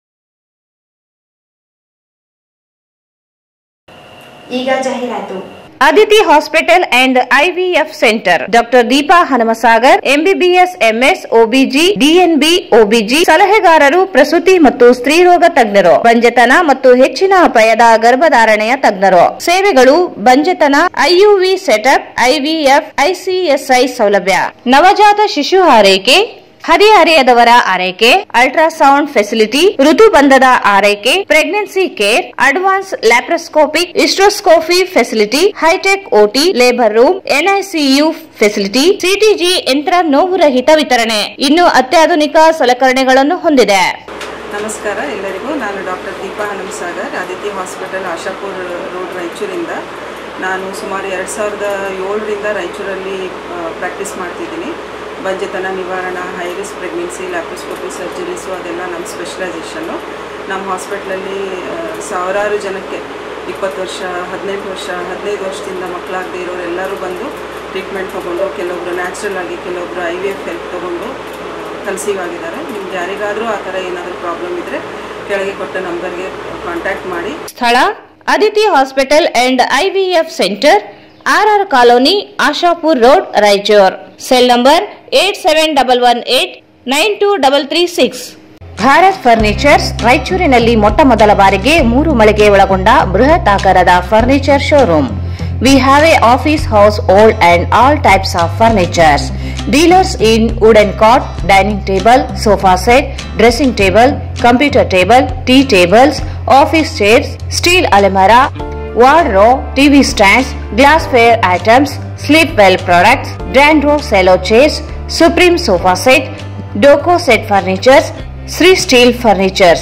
ಈಗ ಜಾಹೀರಾತು Aditi hospital and IVF centre doctor Deepa Hanumasagar MBBS MS OBG DNB OBG ಸಲಹೆಗಾರರು ಪ್ರಸೂತಿ ಮತ್ತು ಸ್ತ್ರೀರೋಗ ತಜ್ಞರು ಬಂಜೆತನ ಮತ್ತು ಹೆಚ್ಚಿನ ಅಪಾಯದ ಗರ್ಭಧಾರಣೆಯ ತಜ್ಞರು ಸೇವೆಗಳು ಬಂಜೆತನ ಐಯುವಿ ಸೆಟಪ್ ಐವಿಎಫ್ ಐಸಿಎಸ್ಐ ಸೌಲಭ್ಯ ನವಜಾತ ಶಿಶು ಆರೈಕೆ ಹದಿಹರೆಯದವರ ಆರೈಕೆ ಅಲ್ಟ್ರಾಸೌಂಡ್ ಫೆಸಿಲಿಟಿ ಋತುಬಂಧದ ಆರೈಕೆ pregnancy care advance laparoscopic hysteroscopy facility hi-tech OT labour room NICU facility CTG ಯಂತ್ರ ನೋವು ರಹಿತ ವಿತರಣೆ ಇನ್ನು ಅತ್ಯಾಧುನಿಕ ಸಲಕರಣೆಗಳನ್ನು ಹೊಂದಿದೆ ನಮಸ್ಕಾರ ಎಲ್ಲರಿಗೂ ನಾನು doctor Deepa Hanumasagar Aditya hospital Ashapur road ರಾಯಚೂರಿಂದ ನಾನು ಸುಮಾರು ಎರಡು ಸಾವಿರದ ಏಳರಿಂದ ರಾಯಚೂರಲ್ಲಿ ಪ್ರಾಕ್ಟೀಸ್ ಮಾಡ್ತಿದ್ದೀನಿ ಬಂಜೆತನ ನಿವಾರಣಾ high risk pregnancy laparoscopy surgeries ಅದೆಲ್ಲ ನಮ್ಮ ಸ್ಪೆಷಲೈಸೇಷನ್ನು ನಮ್ಮ ಹಾಸ್ಪಿಟ್ಲಲ್ಲಿ ಆ, ಸಾವಿರಾರು ಜನಕ್ಕೆ ಇಪ್ಪತ್ತು ವರ್ಷ ಹದಿನೆಂಟು ವರ್ಷ ಹದಿನೈದು ವರ್ಷದಿಂದ ಮಕ್ಕಳಾಗದೇ ಇರೋರೆಲ್ಲರೂ ಬಂದು ಟ್ರೀಟ್ಮೆಂಟ್ ತೊಗೊಂಡು ಕೆಲವೊಬ್ಬರು ನ್ಯಾಚುರಲ್ ಆಗಿ ಕೆಲವೊಬ್ಬರು ಐ ವಿ ಎಫ್ ಹೆಲ್ಪ್ ತೊಗೊಂಡು ಕನ್ಸೀವ್ ಆಗಿದ್ದಾರೆ ನಿಮ್ಗೆ ಯಾರಿಗಾದರೂ ಆ ಥರ ಏನಾದರೂ ಪ್ರಾಬ್ಲಮ್ ಇದ್ದರೆ ಕೆಳಗೆ ಕೊಟ್ಟ ನಂಬರ್ಗೆ ಕಾಂಟ್ಯಾಕ್ಟ್ ಮಾಡಿ ಸ್ಥಳ Aditi hospital and IVF centre RR colony Ashapur road Raichur cell number eight seven double one eight nine two double three six Bharat furnitures ರಾಯಚೂರಿನಲ್ಲಿ ಮೊಟ್ಟ ಮೊದಲ ಬಾರಿಗೆ ಮೂರು ಮಳಿಗೆ ಒಳಗೊಂಡ ಬೃಹತ್ ಆಕಾರದ furniture showroom we have a office house old and all types of furnitures dealers in wooden cot dining table sofa set dressing table computer table tea tables office chairs steel ಅಲೆಮರಾ wardrobe TV stands glassware items, sleepwell products, Dandro cello chairs, Supreme sofa set, Doco set furnitures, Sri Steel furnitures.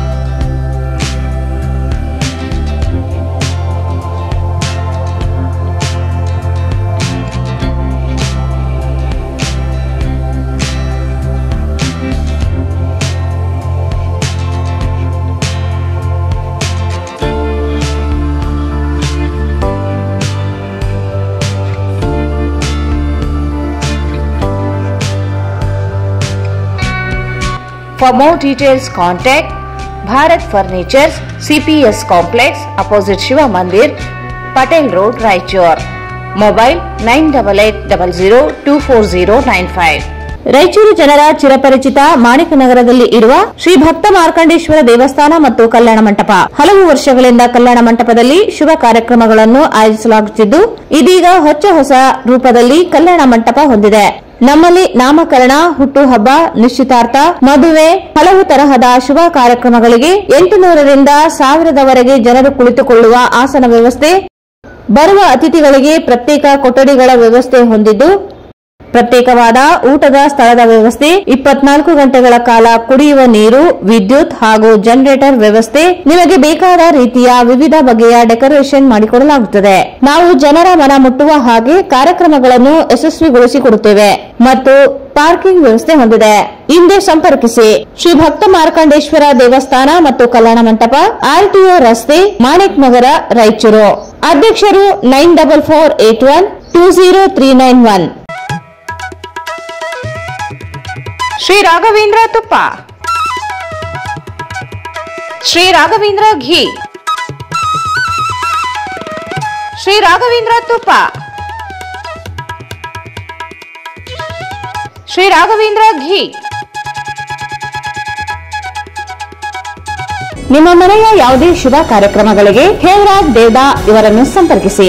For more details, contact Bharat Furnitures, CPS Complex, opposite Shiva Mandir, Patel road Raichur mobile nine double eight double zero two four zero nine five Raichur ಜನರ ಚಿರಪರಿಚಿತ ಮಾಣಿಕ ನಗರದಲ್ಲಿ ಇರುವ ಶ್ರೀ ಭಕ್ತ ಮಾರ್ಕಂಡೇಶ್ವರ ದೇವಸ್ಥಾನ ಮತ್ತು ಕಲ್ಯಾಣ ಮಂಟಪ ಹಲವು ವರ್ಷಗಳಿಂದ ಕಲ್ಯಾಣ ಮಂಟಪದಲ್ಲಿ ಶುಭ ಕಾರ್ಯಕ್ರಮಗಳನ್ನು ಆಯೋಜಿಸಲಾಗುತ್ತಿದ್ದು ಇದೀಗ ಹೊಚ್ಚ ಹೊಸ ರೂಪದಲ್ಲಿ ಕಲ್ಯಾಣ ಮಂಟಪ ಹೊಂದಿದೆ ನಮ್ಮಲ್ಲಿ ನಾಮಕರಣ ಹುಟ್ಟುಹಬ್ಬ ನಿಶ್ಚಿತಾರ್ಥ ಮದುವೆ ಹಲವು ತರಹದ ಶುಭ ಕಾರ್ಯಕ್ರಮಗಳಿಗೆ ಎಂಟು ನೂರರಿಂದ ಸಾವಿರದವರೆಗೆ ಜನರು ಕುಳಿತುಕೊಳ್ಳುವ ಆಸನ ವ್ಯವಸ್ಥೆ ಬರುವ ಅತಿಥಿಗಳಿಗೆ ಪ್ರತ್ಯೇಕ ಕೊಠಡಿಗಳ ವ್ಯವಸ್ಥೆ ಹೊಂದಿದ್ದು ಪ್ರತ್ಯೇಕವಾದ ಊಟದ ಸ್ಥಳದ ವ್ಯವಸ್ಥೆ ಇಪ್ಪತ್ನಾಲ್ಕು ಗಂಟೆಗಳ ಕಾಲ ಕುಡಿಯುವ ನೀರು ವಿದ್ಯುತ್ ಹಾಗೂ ಜನರೇಟರ್ ವ್ಯವಸ್ಥೆ ನಿಮಗೆ ಬೇಕಾದ ರೀತಿಯ ವಿವಿಧ ಬಗೆಯ ಡೆಕೋರೇಷನ್ ಮಾಡಿಕೊಡಲಾಗುತ್ತದೆ ನಾವು ಜನರ ಮನ ಮುಟ್ಟುವ ಹಾಗೆ ಕಾರ್ಯಕ್ರಮಗಳನ್ನು ಯಶಸ್ವಿಗೊಳಿಸಿಕೊಡುತ್ತೇವೆ ಮತ್ತು ಪಾರ್ಕಿಂಗ್ ವ್ಯವಸ್ಥೆ ಹೊಂದಿದೆ ಹಿಂದೆ ಸಂಪರ್ಕಿಸಿ ಶ್ರೀ ಭಕ್ತ ಮಾರ್ಕಂಡೇಶ್ವರ ದೇವಸ್ಥಾನ ಮತ್ತು ಕಲ್ಯಾಣ ಮಂಟಪ ಆರ್ಟಿಒ ರಸ್ತೆ ಮಾಣಿಕ್ ನಗರ ರಾಯಚೂರು ಅಧ್ಯಕ್ಷರು nine double four eight one two zero three nine one Shri Raghavendra ತುಪ್ಪ ಶ್ರೀ ರಾಘವೇಂದ್ರ ಘೀ ಶ್ರೀ ರಾಘವೇಂದ್ರ ತುಪ್ಪ ಶ್ರೀ ರಾಘವೇಂದ್ರ ಘೀ ನಿಮ್ಮ ಮನೆಯ ಯಾವುದೇ ಶುಭ ಕಾರ್ಯಕ್ರಮಗಳಿಗೆ ಹೇಮರಾಜ್ ದೇವದಾ ಇವರನ್ನು ಸಂಪರ್ಕಿಸಿ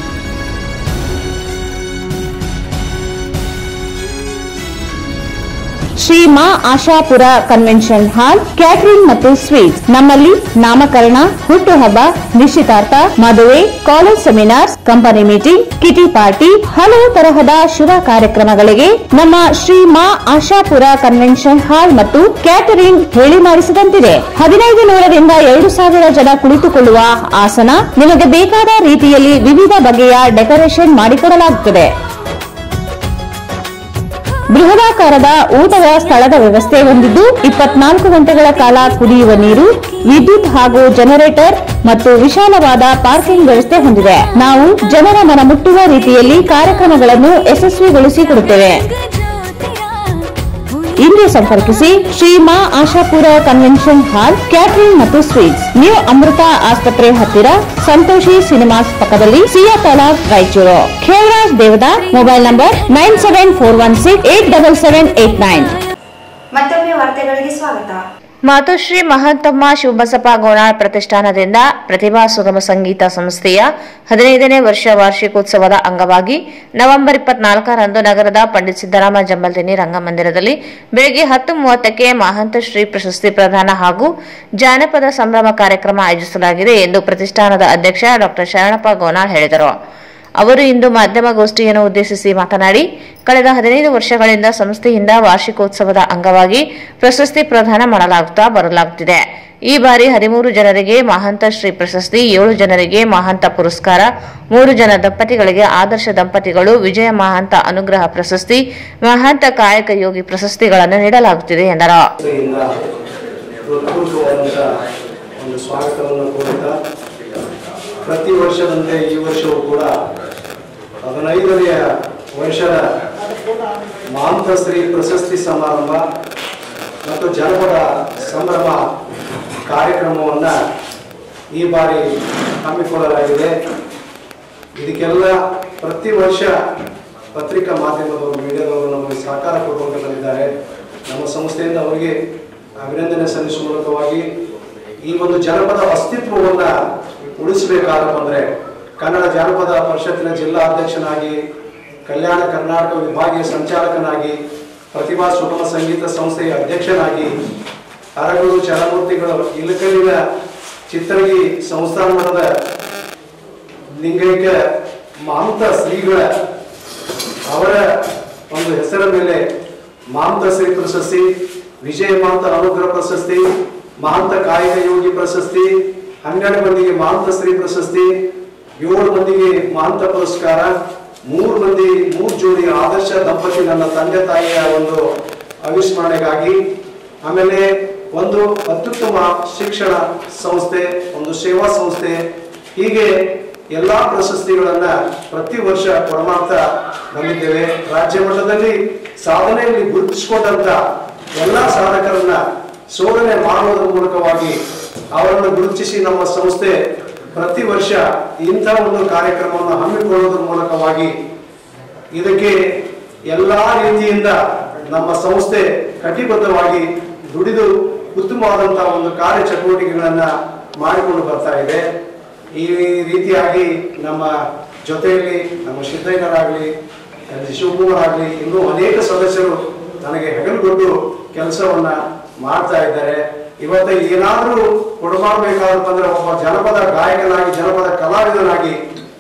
Shri Maa Ashapura convention hall catering ಮತ್ತು ಸ್ವೀಟ್ಸ್ ನಮ್ಮಲ್ಲಿ ನಾಮಕರಣ ಹುಟ್ಟುಹಬ್ಬ ನಿಶ್ಚಿತಾರ್ಥ ಮದುವೆ college seminars company meeting kitty party ಹಲವು ತರಹದ ಶುಭ ಕಾರ್ಯಕ್ರಮಗಳಿಗೆ ನಮ್ಮ ಶ್ರೀ ಮಾ ಆಶಾಪುರ ಕನ್ವೆನ್ಷನ್ ಹಾಲ್ ಮತ್ತು ಕ್ಯಾಟರಿಂಗ್ ಹೇಳಿ ಮಾಡಿಸಿದಂತಿದೆ ಹದಿನೈದು ನೂರರಿಂದ ಎರಡು ಸಾವಿರ ಜನ ಕುಳಿತುಕೊಳ್ಳುವ ಆಸನ ನಿಮಗೆ ಬೇಕಾದ ರೀತಿಯಲ್ಲಿ ವಿವಿಧ ಬಗೆಯ ಡೆಕೋರೇಷನ್ ಮಾಡಿಕೊಡಲಾಗುತ್ತದೆ ಬೃಹದಾಕಾರದ ಊಟದ ಸ್ಥಳದ ವ್ಯವಸ್ಥೆ ಹೊಂದಿದ್ದು ಇಪ್ಪತ್ನಾಲ್ಕು ಗಂಟೆಗಳ ಕಾಲ ಕುಡಿಯುವ ನೀರು ವಿದ್ಯುತ್ ಹಾಗೂ ಜನರೇಟರ್ ಮತ್ತು ವಿಶಾಲವಾದ ಪಾರ್ಕಿಂಗ್ ವ್ಯವಸ್ಥೆ ಹೊಂದಿದೆ ನಾವು ಜನರ ಮನ ಮುಟ್ಟುವ ರೀತಿಯಲ್ಲಿ ಕಾರ್ಯಕ್ರಮಗಳನ್ನು ಯಶಸ್ವಿಗೊಳಿಸಿಕೊಡುತ್ತೇವೆ ಇಂದು ಸಂಪರ್ಕಿಸಿ Shri Maa Ashapura convention hall catering ಮತ್ತು ಸ್ವೀಟ್ಸ್ ನ್ಯೂ ಅಮೃತ ಆಸ್ಪತ್ರೆ ಹತ್ತಿರ ಸಂತೋಷಿ ಸಿನಿಮಾಸ್ ಪಕ್ಕದಲ್ಲಿ Siya Talab Raichur Khevraj Devda mobile number nine seven four one six eight double seven eight nine ಮತ್ತೊಮ್ಮೆ ವಾರ್ತೆಗಳಿಗೆ ಸ್ವಾಗತ ಮಾತುಶ್ರೀ ಮಹಂತಮ್ಮ ಶಿವಬಸಪ್ಪ ಗೋನಾಳ್ ಪ್ರತಿಷ್ಠಾನದಿಂದ ಪ್ರತಿಭಾ ಸುಗಮ ಸಂಗೀತ ಸಂಸ್ಥೆಯ ಹದಿನೈದನೇ ವರ್ಷ ವಾರ್ಷಿಕೋತ್ಸವದ ಅಂಗವಾಗಿ ನವೆಂಬರ್ ಇಪ್ಪತ್ನಾಲ್ಕರಂದು ನಗರದ ಪಂಡಿತ್ ಸಿದ್ದರಾಮ ಜಂಬಲ್ದಿನಿ ರಂಗಮಂದಿರದಲ್ಲಿ ಬೆಳಗ್ಗೆ ಹತ್ತು ಮೂವತ್ತಕ್ಕೆ ಮಹಂತ ಶ್ರೀ ಪ್ರಶಸ್ತಿ ಪ್ರದಾನ ಹಾಗೂ ಜಾನಪದ ಸಂಭ್ರಮ ಕಾರ್ಯಕ್ರಮ ಆಯೋಜಿಸಲಾಗಿದೆ ಎಂದು ಪ್ರತಿಷ್ಠಾನದ ಅಧ್ಯಕ್ಷ ಡಾಕ್ಟರ್ ಶರಣಪ್ಪ ಗೋನಾಳ್ ಹೇಳಿದರು ಅವರು ಇಂದು ಮಾಧ್ಯಮಗೋಷ್ಠಿಯನ್ನು ಉದ್ದೇಶಿಸಿ ಮಾತನಾಡಿ ಕಳೆದ ಹದಿನೈದು ವರ್ಷಗಳಿಂದ ಸಂಸ್ಥೆಯಿಂದ ವಾರ್ಷಿಕೋತ್ಸವದ ಅಂಗವಾಗಿ ಪ್ರಶಸ್ತಿ ಪ್ರದಾನ ಮಾಡಲಾಗುತ್ತಾ ಬರಲಾಗುತ್ತಿದೆ ಈ ಬಾರಿ ಹದಿಮೂರು ಜನರಿಗೆ ಮಹಾಂತ ಶ್ರೀ ಪ್ರಶಸ್ತಿ ಏಳು ಜನರಿಗೆ ಮಹಾಂತ ಪುರಸ್ಕಾರ ಮೂರು ಜನ ದಂಪತಿಗಳಿಗೆ ಆದರ್ಶ ದಂಪತಿಗಳು ವಿಜಯ ಮಹಾಂತ ಅನುಗ್ರಹ ಪ್ರಶಸ್ತಿ ಮಹಾಂತ ಕಾಯಕ ಯೋಗಿ ಪ್ರಶಸ್ತಿಗಳನ್ನು ನೀಡಲಾಗುತ್ತಿದೆ ಎಂದರು ಸಂಸ್ಥೆಯಿಂದ ಹೃತ್ಪೂರ್ವಕವಾದಂಥ ಒಂದು ಸ್ವಾಗತವನ್ನು ಕೋರುತ್ತಾ ಪ್ರತಿ ವರ್ಷದಂತೆ ಈ ವರ್ಷವೂ ಕೂಡ ಹದಿನೈದನೆಯ ವರ್ಷದ ಮಾಂತಶ್ರೀ ಪ್ರಶಸ್ತಿ ಸಮಾರಂಭ ಮತ್ತು ಜನಪದ ಸಂಭ್ರಮ ಕಾರ್ಯಕ್ರಮವನ್ನು ಈ ಬಾರಿ ಹಮ್ಮಿಕೊಳ್ಳಲಾಗಿದೆ ಇದಕ್ಕೆಲ್ಲ ಪ್ರತಿ ವರ್ಷ ಪತ್ರಿಕಾ ಮಾಧ್ಯಮದವರು ಮೀಡಿಯಾದವರು ನಮಗೆ ಸಹಕಾರ ಕೊಡುವಂತ ಬಂದಿದ್ದಾರೆ ನಮ್ಮ ಸಂಸ್ಥೆಯಿಂದ ಅವರಿಗೆ ಅಭಿನಂದನೆ ಸಲ್ಲಿಸುವ ಮೂಲಕವಾಗಿ ಈ ಒಂದು ಜನಪದ ಅಸ್ತಿತ್ವವನ್ನ ಉಳಿಸಬೇಕಾದ ಬಂದ್ರೆ ಕನ್ನಡ ಜಾನಪದ ಪರಿಷತ್ತಿನ ಜಿಲ್ಲಾ ಅಧ್ಯಕ್ಷನಾಗಿ ಕಲ್ಯಾಣ ಕರ್ನಾಟಕ ವಿಭಾಗೀಯ ಸಂಚಾಲಕನಾಗಿ ಪ್ರತಿಭಾ ಸುಗಮ ಸಂಗೀತ ಸಂಸ್ಥೆಯ ಅಧ್ಯಕ್ಷನಾಗಿ ಅರಗೂರು ಚರಮೂರ್ತಿಗಳು ಇಲಕಲ್ಲಿನ ಚಿತ್ರಗಿ ಸಂಸ್ಥಾನ ಮಠದ ಲಿಂಗೈಕ್ಯ ಮಾಂತ ಶ್ರೀಗಳ ಅವರ ಒಂದು ಹೆಸರ ಮೇಲೆ ಮಾಂತ ಶ್ರೀ ಪ್ರಶಸ್ತಿ ವಿಜಯ ಮಾಂತ ಅನುಗ್ರಹ ಪ್ರಶಸ್ತಿ ಮಹಾಂತ ಕಾಯಕ ಯೋಗಿ ಪ್ರಶಸ್ತಿ ಹನ್ನೆರಡು ಮಂದಿಗೆ ಮಾಂತ ಶ್ರೀ ಪ್ರಶಸ್ತಿ ಏಳು ಮಂದಿಗೆ ಮಾಂತ ಪುರಸ್ಕಾರ ಮೂರು ಮಂದಿ ಮೂರು ಜೋಡಿ ಆದರ್ಶ ದಂಪತಿ ನನ್ನ ತಂದೆ ತಾಯಿಯ ಒಂದು ಅವಿಸ್ಮರಣೆಗಾಗಿ ಆಮೇಲೆ ಒಂದು ಅತ್ಯುತ್ತಮ ಶಿಕ್ಷಣ ಸಂಸ್ಥೆ ಒಂದು ಸೇವಾ ಸಂಸ್ಥೆ ಹೀಗೆ ಎಲ್ಲಾ ಪ್ರಶಸ್ತಿಗಳನ್ನ ಪ್ರತಿ ವರ್ಷ ಕೊಡಮಾಡ್ತಾ ಬಂದಿದ್ದೇವೆ ರಾಜ್ಯ ಮಟ್ಟದಲ್ಲಿ ಸಾಧನೆಯಲ್ಲಿ ಗುರುತಿಸಿಕೊಂಡಂತ ಎಲ್ಲಾ ಸಾಧಕರನ್ನ ಶೋಧನೆ ಮಾಡುವುದರ ಮೂಲಕವಾಗಿ ಅವರನ್ನು ಗುರುತಿಸಿ ನಮ್ಮ ಸಂಸ್ಥೆ ಪ್ರತಿ ವರ್ಷ ಇಂಥ ಒಂದು ಕಾರ್ಯಕ್ರಮವನ್ನು ಹಮ್ಮಿಕೊಳ್ಳುವುದರ ಮೂಲಕವಾಗಿ ಇದಕ್ಕೆ ಎಲ್ಲ ರೀತಿಯಿಂದ ನಮ್ಮ ಸಂಸ್ಥೆ ಕಟಿಬದ್ಧವಾಗಿ ದುಡಿದು ಉತ್ತಮವಾದಂತಹ ಒಂದು ಕಾರ್ಯ ಚಟುವಟಿಕೆಗಳನ್ನ ಮಾಡಿಕೊಂಡು ಬರ್ತಾ ಇದೆ ಈ ರೀತಿಯಾಗಿ ನಮ್ಮ ಜೊತೆಯಲ್ಲಿ ನಮ್ಮ ಸಿದ್ದಯ್ಯನರಾಗಲಿ ಶಿವಕುಮಾರ್ ಆಗಲಿ ಇನ್ನೂ ಅನೇಕ ಸದಸ್ಯರು ನನಗೆ ಹೆಗಲುಗೊಟ್ಟು ಕೆಲಸವನ್ನ ಮಾಡ್ತಾ ಇದ್ದಾರೆ ಇವತ್ತು ಏನಾದರೂ ಕೊಡಮಾಡಬೇಕಾದಪ್ಪ ಅಂದ್ರೆ ಒಬ್ಬ ಜನಪದ ಗಾಯಕನಾಗಿ ಜನಪದ ಕಲಾವಿದನಾಗಿ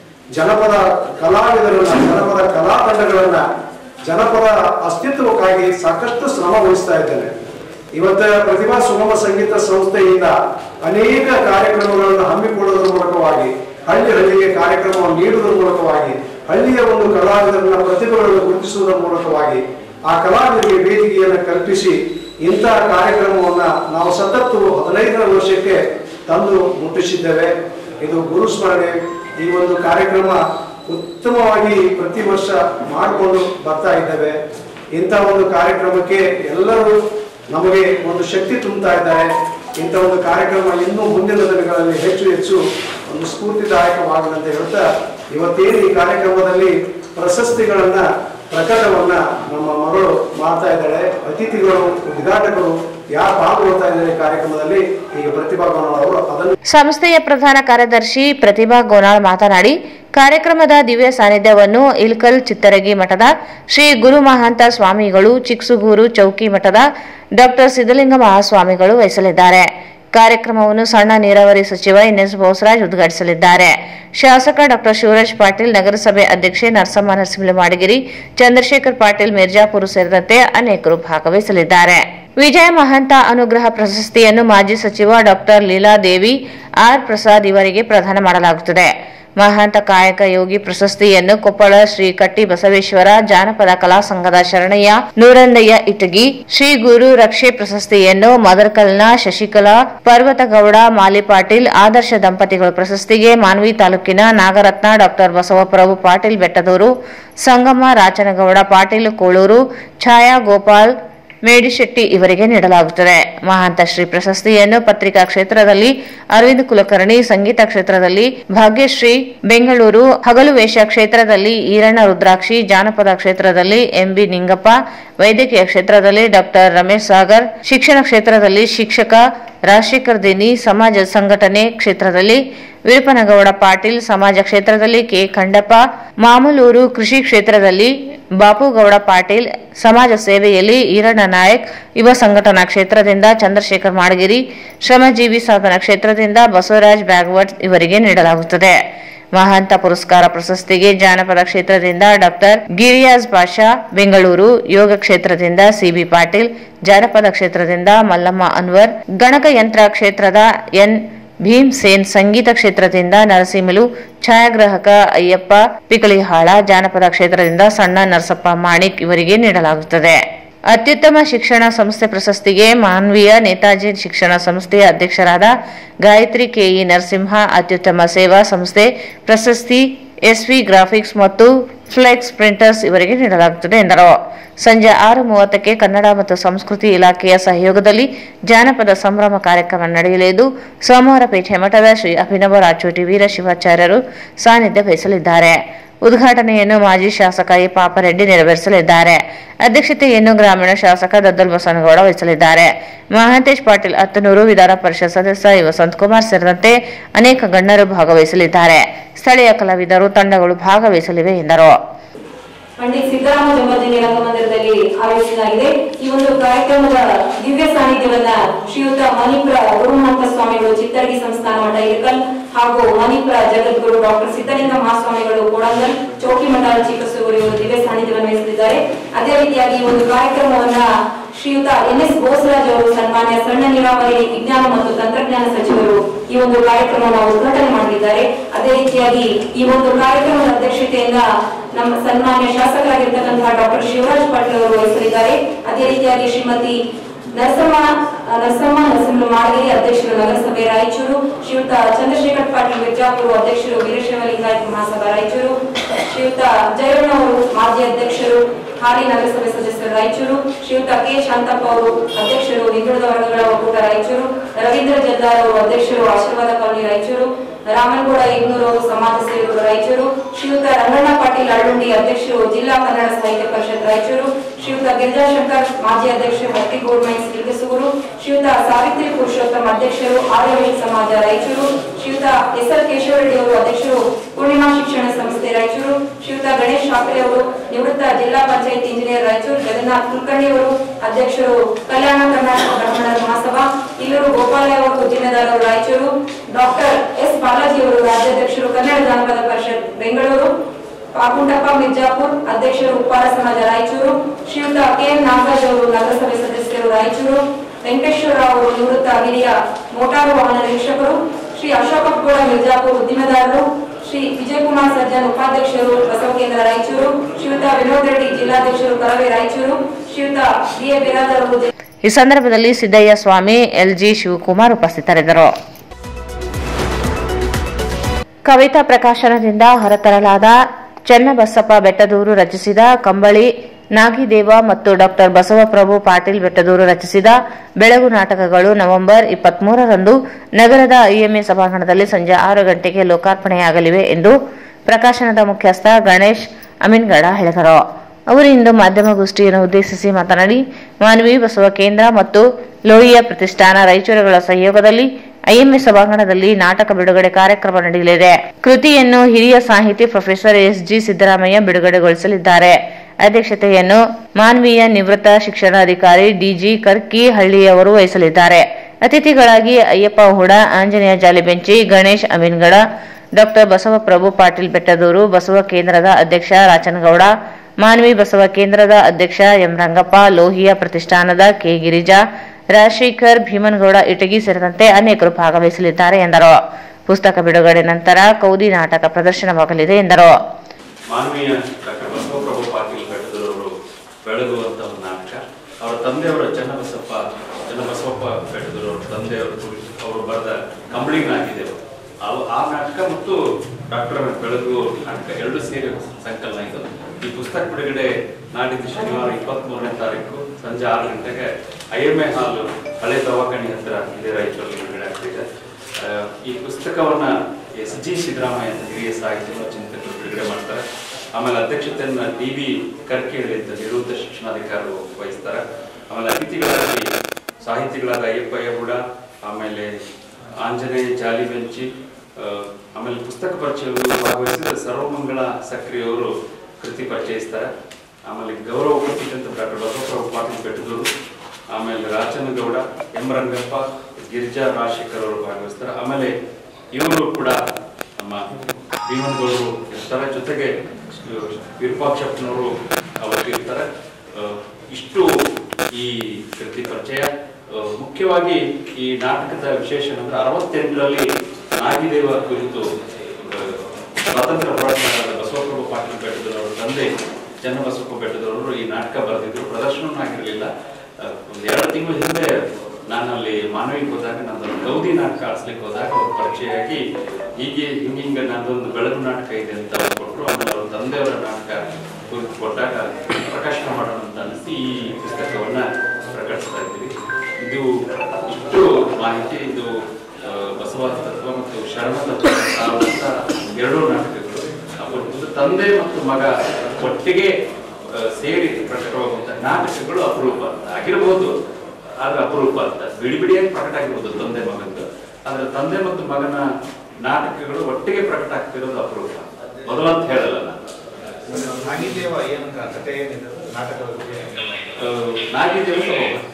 ಜನಪದ ಕಲಾವಿದರನ್ನ ಜನಪದ ಕಲಾ ತಂಡಗಳನ್ನ ಜನಪದ ಅಸ್ತಿತ್ವಕ್ಕಾಗಿ ಸಾಕಷ್ಟು ಶ್ರಮ ವಹಿಸ್ತಾ ಇದ್ದೇನೆ ಇವತ್ತ ಪ್ರತಿಭಾ ಸುಗಮ ಸಂಗೀತ ಸಂಸ್ಥೆಯಿಂದ ಅನೇಕ ಕಾರ್ಯಕ್ರಮಗಳನ್ನು ಹಮ್ಮಿಕೊಳ್ಳುವುದರ ಮೂಲಕವಾಗಿ ಹಳ್ಳಿ ಹಳ್ಳಿಗೆ ಕಾರ್ಯಕ್ರಮವನ್ನು ನೀಡುವುದರ ಮೂಲಕವಾಗಿ ಹಳ್ಳಿಯ ಒಂದು ಕಲಾವಿದರನ್ನ ಪ್ರತಿಭೆಗಳನ್ನು ಗುರುತಿಸುವುದರ ಮೂಲಕವಾಗಿ ಆ ಕಲಾವಿದರಿಗೆ ವೇದಿಕೆಯನ್ನು ಕಲ್ಪಿಸಿ ಇಂತಹ ಕಾರ್ಯಕ್ರಮವನ್ನ ನಾವು ಸತತ್ತು ಹದಿನೈದರ ವರ್ಷಕ್ಕೆ ತಂದು ಮುಟ್ಟಿಸಿದ್ದೇವೆ ಇದು ಗುರುಸ್ಮರಣೆ ಈ ಒಂದು ಕಾರ್ಯಕ್ರಮ ಉತ್ತಮವಾಗಿ ಪ್ರತಿ ವರ್ಷ ಮಾಡಿಕೊಂಡು ಬರ್ತಾ ಇದ್ದೇವೆ ಇಂಥ ಒಂದು ಕಾರ್ಯಕ್ರಮಕ್ಕೆ ಎಲ್ಲರೂ ನಮಗೆ ಒಂದು ಶಕ್ತಿ ತುಂಬುತ್ತಾ ಇದ್ದಾರೆ ಇಂಥ ಒಂದು ಕಾರ್ಯಕ್ರಮ ಇನ್ನೂ ಮುಂದಿನ ದಿನಗಳಲ್ಲಿ ಹೆಚ್ಚು ಹೆಚ್ಚು ಒಂದು ಸ್ಫೂರ್ತಿದಾಯಕವಾಗಲಿ ಅಂತ ಹೇಳ್ತಾ ಇವತ್ತೇನು ಈ ಕಾರ್ಯಕ್ರಮದಲ್ಲಿ ಪ್ರಶಸ್ತಿಗಳನ್ನ ಪ್ರಕಟವನ್ನ ನಮ್ಮ ಮಗಳು ಮಾಡ್ತಾ ಇದ್ದಾಳೆ ಅತಿಥಿಗಳು ಉದ್ಘಾಟಕರು ಯಾರು ಪಾಲ್ಗೊಳ್ತಾ ಇದ್ದಾರೆ ಈ ಕಾರ್ಯಕ್ರಮದಲ್ಲಿ ಈಗ ಪ್ರತಿಭಾ ಗೋನಾಳ್ ಅವರು ಅದನ್ನು ಸಂಸ್ಥೆಯ ಪ್ರಧಾನ ಕಾರ್ಯದರ್ಶಿ ಪ್ರತಿಭಾ ಗೋನಾಳ್ ಮಾತನಾಡಿ ಕಾರ್ಯಕ್ರಮದ ದಿವ್ಯ ಸಾನ್ನಿಧ್ಯವನ್ನು ಇಲ್ಕಲ್ ಚಿತ್ತರಗಿ ಮಠದ ಶ್ರೀ ಗುರು ಮಹಾಂತ ಸ್ವಾಮಿಗಳು ಚಿಕ್ಸುಗೂರು ಚೌಕಿ ಮಠದ ಡಾಕ್ಟರ್ ಸಿದ್ದಲಿಂಗ ಮಹಾಸ್ವಾಮಿಗಳು ವಹಿಸಲಿದ್ದಾರೆ ಕಾರ್ಯಕ್ರಮವನ್ನು ಸಣ್ಣ ನೀರಾವರಿ ಸಚಿವ ಎನ್ಎಸ್ ಬೋಸರಾಜ್ ಉದ್ಘಾಟಿಸಲಿದ್ದಾರೆ ಶಾಸಕ ಡಾಕ್ಟರ್ ಶಿವರಾಜ್ ಪಾಟೀಲ್ ನಗರಸಭೆ ಅಧ್ಯಕ್ಷೆ ನರಸಮ್ಮ ನರಸಿಂಹ ಮಾಡಿಗಿರಿ ಚಂದ್ರಶೇಖರ್ ಪಾಟೀಲ್ ಮಿರ್ಜಾಪುರ ಸೇರಿದಂತೆ ಅನೇಕರು ಭಾಗವಹಿಸಲಿದ್ದಾರೆ ವಿಜಯ ಮಹಂತ ಅನುಗ್ರಹ ಪ್ರಶಸ್ತಿಯನ್ನು ಮಾಜಿ ಸಚಿವ ಡಾಕ್ಟರ್ ಲೀಲಾದೇವಿ ಆರ್ ಪ್ರಸಾದ್ ಇವರಿಗೆ ಪ್ರದಾನ ಮಾಡಲಾಗುತ್ತದೆ ಮಹಾಂತ ಕಾಯಕ ಯೋಗಿ ಪ್ರಶಸ್ತಿಯನ್ನು ಕೊಪ್ಪಳ ಶ್ರೀ ಕಟ್ಟಿ ಬಸವೇಶ್ವರ ಜಾನಪದ ಕಲಾ ಸಂಘದ ಶರಣಯ್ಯ ನೂರಂದಯ್ಯ ಇಟಗಿ ಶ್ರೀ ಗುರು ರಕ್ಷೆ ಪ್ರಶಸ್ತಿಯನ್ನು ಮದರ್ಕಲ್ನ ಶಶಿಕಲಾ ಪರ್ವತಗೌಡ ಮಾಲಿ ಪಾಟೀಲ್ ಆದರ್ಶ ದಂಪತಿಗಳ ಪ್ರಶಸ್ತಿಗೆ ಮಾನ್ವಿ ತಾಲೂಕಿನ ನಾಗರತ್ನ ಡಾಕ್ಟರ್ ಬಸವಪ್ರಭು ಪಾಟೀಲ್ ಬೆಟ್ಟದೂರು ಸಂಗಮ ರಾಚನಗೌಡ ಪಾಟೀಲ್ ಕೋಳೂರು ಛಾಯಾ ಗೋಪಾಲ್ ಮೇಡಿಶೆಟ್ಟಿ ಇವರಿಗೆ ನೀಡಲಾಗುತ್ತದೆ ಮಹಾಂತ ಶ್ರೀ ಪ್ರಶಸ್ತಿಯನ್ನು ಪತ್ರಿಕಾ ಕ್ಷೇತ್ರದಲ್ಲಿ ಅರವಿಂದ್ ಕುಲಕರ್ಣಿ ಸಂಗೀತ ಕ್ಷೇತ್ರದಲ್ಲಿ ಭಾಗ್ಯಶ್ರೀ ಬೆಂಗಳೂರು ಹಗಲು ವೇಷ ಕ್ಷೇತ್ರದಲ್ಲಿ ಈರಣ್ಣ ರುದ್ರಾಕ್ಷಿ ಜಾನಪದ ಕ್ಷೇತ್ರದಲ್ಲಿ ಎಂಬಿ ನಿಂಗಪ್ಪ ವೈದ್ಯಕೀಯ ಕ್ಷೇತ್ರದಲ್ಲಿ ಡಾಕ್ಟರ್ ರಮೇಶ್ ಸಾಗರ್ ಶಿಕ್ಷಣ ಕ್ಷೇತ್ರದಲ್ಲಿ ಶಿಕ್ಷಕ ರಾಜಶೇಖರ್ ದಿನಿ ಸಮಾಜ ಸಂಘಟನೆ ಕ್ಷೇತ್ರದಲ್ಲಿ ವಿರುಪನಗೌಡ ಪಾಟೀಲ್ ಸಮಾಜ ಕ್ಷೇತ್ರದಲ್ಲಿ ಕೆ ಖಂಡಪ್ಪ ಮಾಮೂಲೂರು ಕೃಷಿ ಕ್ಷೇತ್ರದಲ್ಲಿ ಬಾಪುಗೌಡ ಪಾಟೀಲ್ ಸಮಾಜ ಸೇವೆಯಲ್ಲಿ ಈರಣ್ಣ ನಾಯಕ್ ಯುವ ಸಂಘಟನಾ ಕ್ಷೇತ್ರದಿಂದ ಚಂದ್ರಶೇಖರ್ ಮಾಡಗಿರಿ ಶ್ರಮಜೀವಿ ಸಾಧನ ಕ್ಷೇತ್ರದಿಂದ ಬಸವರಾಜ್ ಬ್ಯಾಗ್ವಟ್ ಇವರಿಗೆ ನೀಡಲಾಗುತ್ತದೆ ಮಹಾಂತ ಪುರಸ್ಕಾರ ಪ್ರಶಸ್ತಿಗೆ ಜಾನಪದ ಕ್ಷೇತ್ರದಿಂದ ಡಾಕ್ಟರ್ ಗಿರಿಯಾಜ್ ಪಾಷಾ ಬೆಂಗಳೂರು ಯೋಗ ಕ್ಷೇತ್ರದಿಂದ ಸಿಬಿ ಪಾಟೀಲ್ ಜಾನಪದ ಕ್ಷೇತ್ರದಿಂದ ಮಲ್ಲಮ್ಮ ಅನ್ವರ್ ಗಣಕಯಂತ್ರ ಕ್ಷೇತ್ರದ ಎನ್ ಭೀಮ್ ಸೇನ್ ಸಂಗೀತ ಕ್ಷೇತ್ರದಿಂದ ನರಸಿಂಹಲು ಛಾಯಾಗ್ರಾಹಕ ಅಯ್ಯಪ್ಪ ಪಿಕಳಿಹಾಳ ಜಾನಪದ ಕ್ಷೇತ್ರದಿಂದ ಸಣ್ಣ ನರಸಪ್ಪ ಮಾಣಿಕ್ ಇವರಿಗೆ ನೀಡಲಾಗುತ್ತದೆ ಅತ್ಯುತ್ತಮ ಶಿಕ್ಷಣ ಸಂಸ್ಥೆ ಪ್ರಶಸ್ತಿಗೆ ಮಾನ್ವೀಯ ನೇತಾಜಿ ಶಿಕ್ಷಣ ಸಂಸ್ಥೆಯ ಅಧ್ಯಕ್ಷರಾದ ಗಾಯತ್ರಿ ಕೆಇ ನರಸಿಂಹ ಅತ್ಯುತ್ತಮ ಸೇವಾ ಸಂಸ್ಥೆ ಪ್ರಶಸ್ತಿ ಎಸ್ವಿ ಗ್ರಾಫಿಕ್ಸ್ ಮತ್ತು ಫ್ಲೆಕ್ಸ್ ಪ್ರಿಂಟರ್ಸ್ ಇವರಿಗೆ ನೀಡಲಾಗುತ್ತದೆ ಎಂದರು ಸಂಜೆ ಆರು ಮೂವತ್ತಕ್ಕೆ ಕನ್ನಡ ಮತ್ತು ಸಂಸ್ಕೃತಿ ಇಲಾಖೆಯ ಸಹಯೋಗದಲ್ಲಿ ಜಾನಪದ ಸಂಭ್ರಮ ಕಾರ್ಯಕ್ರಮ ನಡೆಯಲಿದ್ದು ಸೋಮವಾರಪೇಟೆ ಮಠದ ಶ್ರೀ ಅಭಿನವ ರಾಚೋಟಿ ವೀರಶಿವಾಚಾರ್ಯರು ಸಾನ್ನಿಧ್ಯ ವಹಿಸಲಿದ್ದಾರೆ ಉದ್ಘಾಟನೆಯನ್ನು ಮಾಜಿ ಶಾಸಕ ಎ ಪಾಪರೆಡ್ಡಿ ನೆರವೇರಿಸಲಿದ್ದಾರೆ ಅಧ್ಯಕ್ಷತೆಯನ್ನು ಗ್ರಾಮೀಣ ಶಾಸಕ ದದ್ದಲ್ ಬಸನಗೌಡ ವಹಿಸಲಿದ್ದಾರೆ ಮಹಾಂತೇಶ್ ಪಾಟೀಲ್ ಹತ್ತನೂರು ವಿಧಾನ ಪರಿಷತ್ ಸದಸ್ಯ ಯುವ ಕುಮಾರ್ ಸೇರಿದಂತೆ ಅನೇಕ ಗಣ್ಯರು ಭಾಗವಹಿಸಲಿದ್ದಾರೆ ಸ್ಥಳೀಯ ಕಲಾವಿದರು ತಂಡಗಳು ಭಾಗವಹಿಸಲಿವೆ ಎಂದರು ಪಂಡಿತ್ ಸಿದ್ದರಾಮ ಜನ್ಮದಿನ ರಂಗಮಂದಿರದಲ್ಲಿ ಆಯೋಜಿಸಲಾಗಿದೆ ಈ ಒಂದು ಕಾರ್ಯಕ್ರಮದ ದಿವ್ಯ ಸಾನ್ನಿಧ್ಯವನ್ನ ಶ್ರೀಯುತ ಮಣಿಪುರ ಗುರುಮಹಂತ ಸ್ವಾಮಿಗಳು ಚಿತ್ತರಗಿ ಸಂಸ್ಥಾನ ಮಠ ಇರಕಲ್ ಹಾಗೂ ಮಣಿಪುರ ಜಗದ್ಗುರು ಡಾಕ್ಟರ್ ಸಿದ್ದಲಿಂಗ ಮಹಾಸ್ವಾಮಿಗಳು ಕೋಡಂಗಲ್ ಚೌಕಿ ಮಠ ಚಿಕ್ಕಸೂರು ಇವರು ದಿವ್ಯ ಸಾನ್ನಿಧ್ಯವನ್ನು ವಹಿಸಲಿದ್ದಾರೆ ಅದೇ ರೀತಿಯಾಗಿ ಈ ಒಂದು ಕಾರ್ಯಕ್ರಮವನ್ನ ಶ್ರೀಯುತ ಎನ್ ಎಸ್ ಬೋಸರಾಜ್ ಅವರು ಸನ್ಮಾನ್ಯ ಸಣ್ಣ ನೀರಾವರಿ ವಿಜ್ಞಾನ ಮತ್ತು ತಂತ್ರಜ್ಞಾನ ಸಚಿವರು ಈ ಒಂದು ಕಾರ್ಯಕ್ರಮವನ್ನು ಉದ್ಘಾಟನೆ ಮಾಡಲಿದ್ದಾರೆ ಅದೇ ರೀತಿಯಾಗಿ ಈ ಒಂದು ಕಾರ್ಯಕ್ರಮದ ಅಧ್ಯಕ್ಷತೆಯನ್ನ ನಮ್ಮ ಸನ್ಮಾನ್ಯ ಶಾಸಕರಾಗಿರ್ತಕ್ಕಂತಹ ಡಾಕ್ಟರ್ ಶಿವರಾಜ್ ಪಾಟೀಲ್ ಅವರು ವಹಿಸಲಿದ್ದಾರೆ ಅದೇ ರೀತಿಯಾಗಿ ಶ್ರೀಮತಿ ನರಸಮ್ಮ ನರಸಮ್ಮ ನರಸಿಂಹ ಮಾಳಗಿರಿ ಅಧ್ಯಕ್ಷರು ನಗರಸಭೆ ರಾಯಚೂರು ಶ್ರೀಯುತ ಚಂದ್ರಶೇಖರ್ ಪಾಟೀಲ್ ಮಿರ್ಜಾಪುರ ಅಧ್ಯಕ್ಷರು ವೀರಶೈವ ಲಿಂಗಾಯತ ಮಹಾಸಭಾ ರಾಯಚೂರು ಶ್ರೀಯುತ ಜಯಣ್ಣ ಅವರು ಮಾಜಿ ಅಧ್ಯಕ್ಷರು ಹಾಲಿ ನಗರಸಭೆ ಸದಸ್ಯರು ರಾಯಚೂರು ಶ್ರೀಯುತ ಕೆ ಶಾಂತಪ್ಪ ಅವರು ಅಧ್ಯಕ್ಷರು ಹಿಂದುಳಿದ ವರ್ಗಗಳ ಒಕ್ಕೂಟ ರಾಯಚೂರು ರವೀಂದ್ರ ಜಲ್ದಾರ್ ಅವರು ಅಧ್ಯಕ್ಷರು ಆಶೀರ್ವಾದ ಕಾಲನಿ ರಾಯಚೂರು ರಾಮನಗೌಡ ಇಗ್ನೂರು ಅವರು ಸಮಾಜ ಸೇವಕರು ರಾಯಚೂರು ಶ್ರೀಯುತ ರಂಗಣ್ಣ ಪಾಟೀಲ್ ಅಳ್ಳುಂಡಿ ಅಧ್ಯಕ್ಷರು ಜಿಲ್ಲಾ ಕನ್ನಡ ಸಾಹಿತ್ಯ ಪರಿಷತ್ ರಾಯಚೂರು ಶ್ರೀಯುತ ಗಿರಿಜಾಶಂಕರ್ ಮಾಜಿ ಅಧ್ಯಕ್ಷರು ಹಟ್ಟಿ ಗೋಲ್ಮೈನ್ಸ್ ಲಿಂಗಸೂರು ಶ್ರೀಯುತ ಸಾವಿತ್ರಿ ಪುರುಷೋತ್ತಮ ಅಧ್ಯಕ್ಷರು ಆರ್ಯವೈಶ್ಯ ಸಮಾಜ ರಾಯಚೂರು ಶ್ರೀಯುತ ಎಸ್ ಎಲ್ ಕೇಶವರೆಡ್ಡಿ ಅವರು ಅಧ್ಯಕ್ಷರು ಪೂರ್ಣಿಮಾ ಶಿಕ್ಷಣ ಸಂಸ್ಥೆ ರಾಯಚೂರು ಶ್ರೀಯುತ ಗಣೇಶ್ ಶಾಕ್ರೆ ಅವರು ನಿವೃತ್ತ ಜಿಲ್ಲಾ ಪಂಚಾಯತ್ ಇಂಜಿನಿಯರ್ ರಾಯಚೂರು ಜಗನ್ನಾಥ್ ಕುಲಕರ್ಣಿ ಅವರು ಅಧ್ಯಕ್ಷರು ಕಲ್ಯಾಣ ಕರ್ನಾಟಕ ಬ್ರಾಹ್ಮಣರ ಮಹಾಸಭಾ ಇಲ್ಲೂರು ಗೋಪಾಲಯ್ಯ ಅವರು ಉದ್ದಿಮೆದಾರರು ರಾಯಚೂರು ಡಾಕ್ಟರ್ ಎಸ್ ಬಾಲಾಜಿ ಅವರು ರಾಜ್ಯಾಧ್ಯಕ್ಷರು ಕನ್ನಡ ಜಾನಪದ ಪರಿಷತ್ ಬೆಂಗಳೂರು ಪಾಪುಂಡಪ್ಪ ಮಿರ್ಜಾಪುರ್ ಅಧ್ಯಕ್ಷರು ಉಪ್ಪಾರ ಸಮಾಜ ರಾಯಚೂರು ಶ್ರೀಯುತ ಕೆ ಎನ್ ನಾಗರಾಜ್ ಅವರು ನಗರಸಭೆ ಸದಸ್ಯರು ರಾಯಚೂರು ವೆಂಕಟೇಶ್ವರ ಅವರು ನಿವೃತ್ತ ಹಿರಿಯ ಮೋಟಾರು ವಾಹನ ನಿರೀಕ್ಷಕರು ಶ್ರೀ ಅಶೋಕಪ್ಪಗೌಡ ಮಿರ್ಜಾಪುರ್ ಉದ್ದಿಮೆದಾರರು ಶ್ರೀ ವಿಜಯಕುಮಾರ್ ಸಜ್ಜನ್ ಉಪಾಧ್ಯಕ್ಷರು ಬಸವ ಕೇಂದ್ರ ರಾಯಚೂರು ಶ್ರೀಯುತ ವಿನೋದ್ ರೆಡ್ಡಿ ಜಿಲ್ಲಾಧ್ಯಕ್ಷರು ಕರವೇ ರಾಯಚೂರು ಶ್ರೀಯುತ ಬಿ ಎ ಬಿರಾದರ್ ಅವರು ಜೆ- ಈ ಸಂದರ್ಭದಲ್ಲಿ ಸಿದ್ದಯ್ಯ ಸ್ವಾಮಿ ಎಲ್ಜಿ ಶಿವಕುಮಾರ್ ಉಪಸ್ಥಿತರಿದ್ದರು ಕವಿತಾ ಪ್ರಕಾಶನದಿಂದ ಹೊರತರಲಾದ ಚನ್ನಬಸಪ್ಪ ಬೆಟ್ಟದೂರು ರಚಿಸಿದ ಕಂಬಳಿ ನಾಗಿದೇವ ಮತ್ತು ಡಾಕ್ಟರ್ ಬಸವಪ್ರಭು ಪಾಟೀಲ್ ಬೆಟ್ಟದೂರು ರಚಿಸಿದ ಬೆಳಗು ನಾಟಕಗಳು ನವೆಂಬರ್ ಇಪ್ಪತ್ಮೂರರಂದು ನಗರದ ಐಎಂಎ ಸಭಾಂಗಣದಲ್ಲಿ ಸಂಜೆ ಆರು ಗಂಟೆಗೆ ಲೋಕಾರ್ಪಣೆಯಾಗಲಿವೆ ಎಂದು ಪ್ರಕಾಶನದ ಮುಖ್ಯಸ್ಥ ಗಣೇಶ್ ಅಮೀನ್ಗಡ ಹೇಳಿದರು ಅವರು ಇಂದು ಮಾಧ್ಯಮಗೋಷ್ಠಿಯನ್ನು ಉದ್ದೇಶಿಸಿ ಮಾತನಾಡಿ ಮಾನವಿ ಬಸವ ಕೇಂದ್ರ ಮತ್ತು ಲೋಹಿಯ ಪ್ರತಿಷ್ಠಾನ ರಾಯಚೂರುಗಳ ಸಹಯೋಗದಲ್ಲಿ ಐಎಂಎ ಸಭಾಂಗಣದಲ್ಲಿ ನಾಟಕ ಬಿಡುಗಡೆ ಕಾರ್ಯಕ್ರಮ ನಡೆಯಲಿದೆ ಕೃತಿಯನ್ನು ಹಿರಿಯ ಸಾಹಿತಿ ಪ್ರೊಫೆಸರ್ ಎಸ್ ಜಿ ಸಿದ್ದರಾಮಯ್ಯ ಬಿಡುಗಡೆಗೊಳಿಸಲಿದ್ದಾರೆ ಅಧ್ಯಕ್ಷತೆಯನ್ನು ಮಾನ್ವೀಯ ನಿವೃತ್ತ ಶಿಕ್ಷಣಾಧಿಕಾರಿ ಡಿಜಿ ಕರ್ಕಿ ಹಳ್ಳಿಯವರು ವಹಿಸಲಿದ್ದಾರೆ ಅತಿಥಿಗಳಾಗಿ ಅಯ್ಯಪ್ಪ ಹುಡ ಆಂಜನೇಯ ಜಾಲಿಬೆಂಚಿ ಗಣೇಶ್ ಅಮೀನ್ಗಡ ಡಾಕ್ಟರ್ ಬಸವಪ್ರಭು ಪಾಟೀಲ್ ಬೆಟ್ಟದೂರು ಬಸವ ಕೇಂದ್ರದ ಅಧ್ಯಕ್ಷ ರಾಚನಗೌಡ ಮಾನ್ವಿ ಬಸವ ಕೇಂದ್ರದ ಅಧ್ಯಕ್ಷ ಎಂ ರಂಗಪ್ಪ ಲೋಹಿಯ ಪ್ರತಿಷ್ಠಾನದ ಕೆ ಗಿರಿಜಾ ರಾಜಶೇಖರ್ ಭೀಮನಗೌಡ ಇಟಗಿ ಸೇರಿದಂತೆ ಅನೇಕರು ಭಾಗವಹಿಸಲಿದ್ದಾರೆ ಎಂದರು ಪುಸ್ತಕ ಬಿಡುಗಡೆ ನಂತರ ಕೌದಿ ನಾಟಕ ಪ್ರದರ್ಶನವಾಗಲಿದೆ ಎಂದರು ಮಾನವೀಯ ಡಾಕ್ಟರ್ ಬಸವಪ್ರಭು ಪಾಟೀಲ್ ಬೆಟ್ಟದವರು ಬೆಳಗುವಂತ ಒಂದು ನಾಟಕ ಅವರ ತಂದೆಯವರ ಚನ್ನಬಸಪ್ಪ ಚನ್ನಬಸವಪ್ಪ ಬೆಟ್ಟದವರು ತಂದೆಯವರು ಕುರಿತು ಅವರು ಬರೆದ ಕಂಬಳಿನಾಗಿದೆ ಅವು ಆ ನಾಟಕ ಮತ್ತು ಡಾಕ್ಟರ್ ಬೆಳಗು ನಾಟಕ ಎರಡು ಸೇರಿ ಸಂಕಲನ ಇದು ಈ ಪುಸ್ತಕ ಬಿಡುಗಡೆ ನಾಡಿದ್ದು ಶನಿವಾರ ಇಪ್ಪತ್ತ್ ಮೂರನೇ ತಾರೀಕು ಸಂಜೆ ಆರು ಗಂಟೆಗೆ ಐ ಎಂ ಎ ಹಾಲ್ ಹಳೆ ದವಾಖಾನೆ ಹತ್ತಿರ ಇದೇ ರಾಯಚೂರಲ್ಲಿ ಬಿಡುಗಡೆ ಆಗ್ತಿದೆ ಆ, ಈ ಪುಸ್ತಕವನ್ನ ಎಸ್ ಜಿ ಸಿದ್ದರಾಮಯ್ಯ ಅಂತ ಹಿರಿಯ ಸಾಹಿತ್ಯ ಚಿಂತಕರು ಬಿಡುಗಡೆ ಮಾಡ್ತಾರೆ ಆಮೇಲೆ ಅಧ್ಯಕ್ಷತೆಯನ್ನ ಡಿ ಬಿ ಕರ್ಕಿಗಳಿಂದ ನಿವೃತ್ತ ಶಿಕ್ಷಣಾಧಿಕಾರಿಗಳು ವಹಿಸ್ತಾರೆ ಆಮೇಲೆ ಅತಿಥಿಗಳಾಗಿ ಸಾಹಿತಿಗಳಾದ ಅಯ್ಯಪ್ಪಯ್ಯ ಕೂಡ ಆಮೇಲೆ ಆಂಜನೇಯ ಜಾಲಿ ಬೆಂಚಿ ಆ, ಆಮೇಲೆ ಪುಸ್ತಕ ಪರಿಚಯವನ್ನು ಭಾಗವಹಿಸಿದ ಸರ್ವಮಂಗಳ ಸಕ್ರಿಯವರು ಕೃತಿ ಪರಿಚಯಿಸ್ತಾರೆ ಆಮೇಲೆ ಗೌರವ ಕೊಟ್ಟಿದ್ದಂತ ಡಾಕ್ಟರ್ ಬಸವಪ್ರಭು ಪಾಟೀಲ್ ಬೆಟ್ಟದೂರು ಆಮೇಲೆ ರಾಚನಗೌಡ ಎಂ ರಂಗಪ್ಪ ಗಿರಿಜಾ ರಾಜಶೇಖರ್ ಅವರು ಭಾಗವಹಿಸ್ತಾರೆ ಆಮೇಲೆ ಇವರು ಕೂಡ ನಮ್ಮ ಭೀಮನಗೌಡರು ಇರ್ತಾರೆ ಜೊತೆಗೆ ವಿರೂಪಾಕ್ಷಪ್ಪನವರು ಅವರು ಇರ್ತಾರೆ ಆ, ಇಷ್ಟು ಈ ಕೃತಿ ಪರಿಚಯ ಆ, ಮುಖ್ಯವಾಗಿ ಈ ನಾಟಕದ ವಿಶೇಷ ಅಂದ್ರೆ ಅರವತ್ತೆಂಟರಲ್ಲಿ ನಾಗಿದೇವ ಕುರಿತು ಆ, ಸ್ವಾತಂತ್ರ್ಯ ಹೋರಾಟಗಾರರಾದ ಬಸವಪ್ರಭು ಪಾಟೀಲ್ ಬೆಟ್ಟದವರ ತಂದೆ ಚನ್ನಬಸಪ್ಪ ಬೆಟ್ಟದವರು ಈ ನಾಟಕ ಬರೆದಿದ್ರು ಪ್ರದರ್ಶನ ಆಗಿರಲಿಲ್ಲ ಒಂದು ಎರಡು ತಿಂಗಳ ಹಿಂದೆ ನಾನು ಅಲ್ಲಿ ಮಾನವಿಗೆ ಹೋದಾಗ ನಂದೊಂದು ಗೌದಿ ನಾಟಕ ಆಡಿಸ್ಲಿಕ್ಕೆ ಹೋದಾಗ ಅವ್ರು ಪರಿಚಯ ಆಗಿ ಹೀಗೆ ಹಿಂಗಿಂಗ ನಂದೊಂದು ಬೆಳಗು ನಾಟಕ ಇದೆ ಅಂತ ಅವ್ರು ಕೊಟ್ಟರು ಆಮೇಲೆ ಅವ್ರ ತಂದೆಯವರ ನಾಟಕ ಕುರಿತು ಕೊಟ್ಟಾಗ ಪ್ರಕಾಶನ ಮಾಡೋಣ ಅಂತ ಅನಿಸಿ ಈ ಪುಸ್ತಕವನ್ನ ಪ್ರಕಟಿಸ್ತಾ ಇದ್ದೀವಿ ಇದು ಇಷ್ಟು ಮಾಹಿತಿ ಇದು ಆ, ಬಸವ ತತ್ವ ಮತ್ತು ಶರಣ ತತ್ವ ಸಾರುವಂತ ಎರಡೂ ನಾಟಕಗಳು ಅಪರೂಪದ ತಂದೆ ಮತ್ತು ಮಗ ಒಟ್ಟಿಗೆ ಆ, ಸೇರಿ ಪ್ರಕಟವಾಗುವಂತ ನಾಟಕಗಳು ಅಪರೂಪ ಅಂತ ಆಗಿರ್ಬೋದು ಆದ್ರೆ ಅಪರೂಪ ಅಂತ ಬಿಡಿ ಬಿಡಿಯಾಗಿ ಪ್ರಕಟ ಆಗಿರ್ಬೋದು ತಂದೆ ಮಗಂದು ಆದ್ರೆ ತಂದೆ ಮತ್ತು ಮಗನ ನಾಟಕಗಳು ಒಟ್ಟಿಗೆ ಪ್ರಕಟ ಆಗ್ತಿರೋದು ಅಪರೂಪ ಮೊದಲು ಅಂತ ಹೇಳಲ್ಲ ನಾನು ನಾಗಿದೇವ ಏನು ಕಥೆ ಏನಿದೆ ನಾಟಕದ ಬಗ್ಗೆ ಆ, ನಾಗಿದೇವ ಒಬ್ಬ ಭಕ್ತ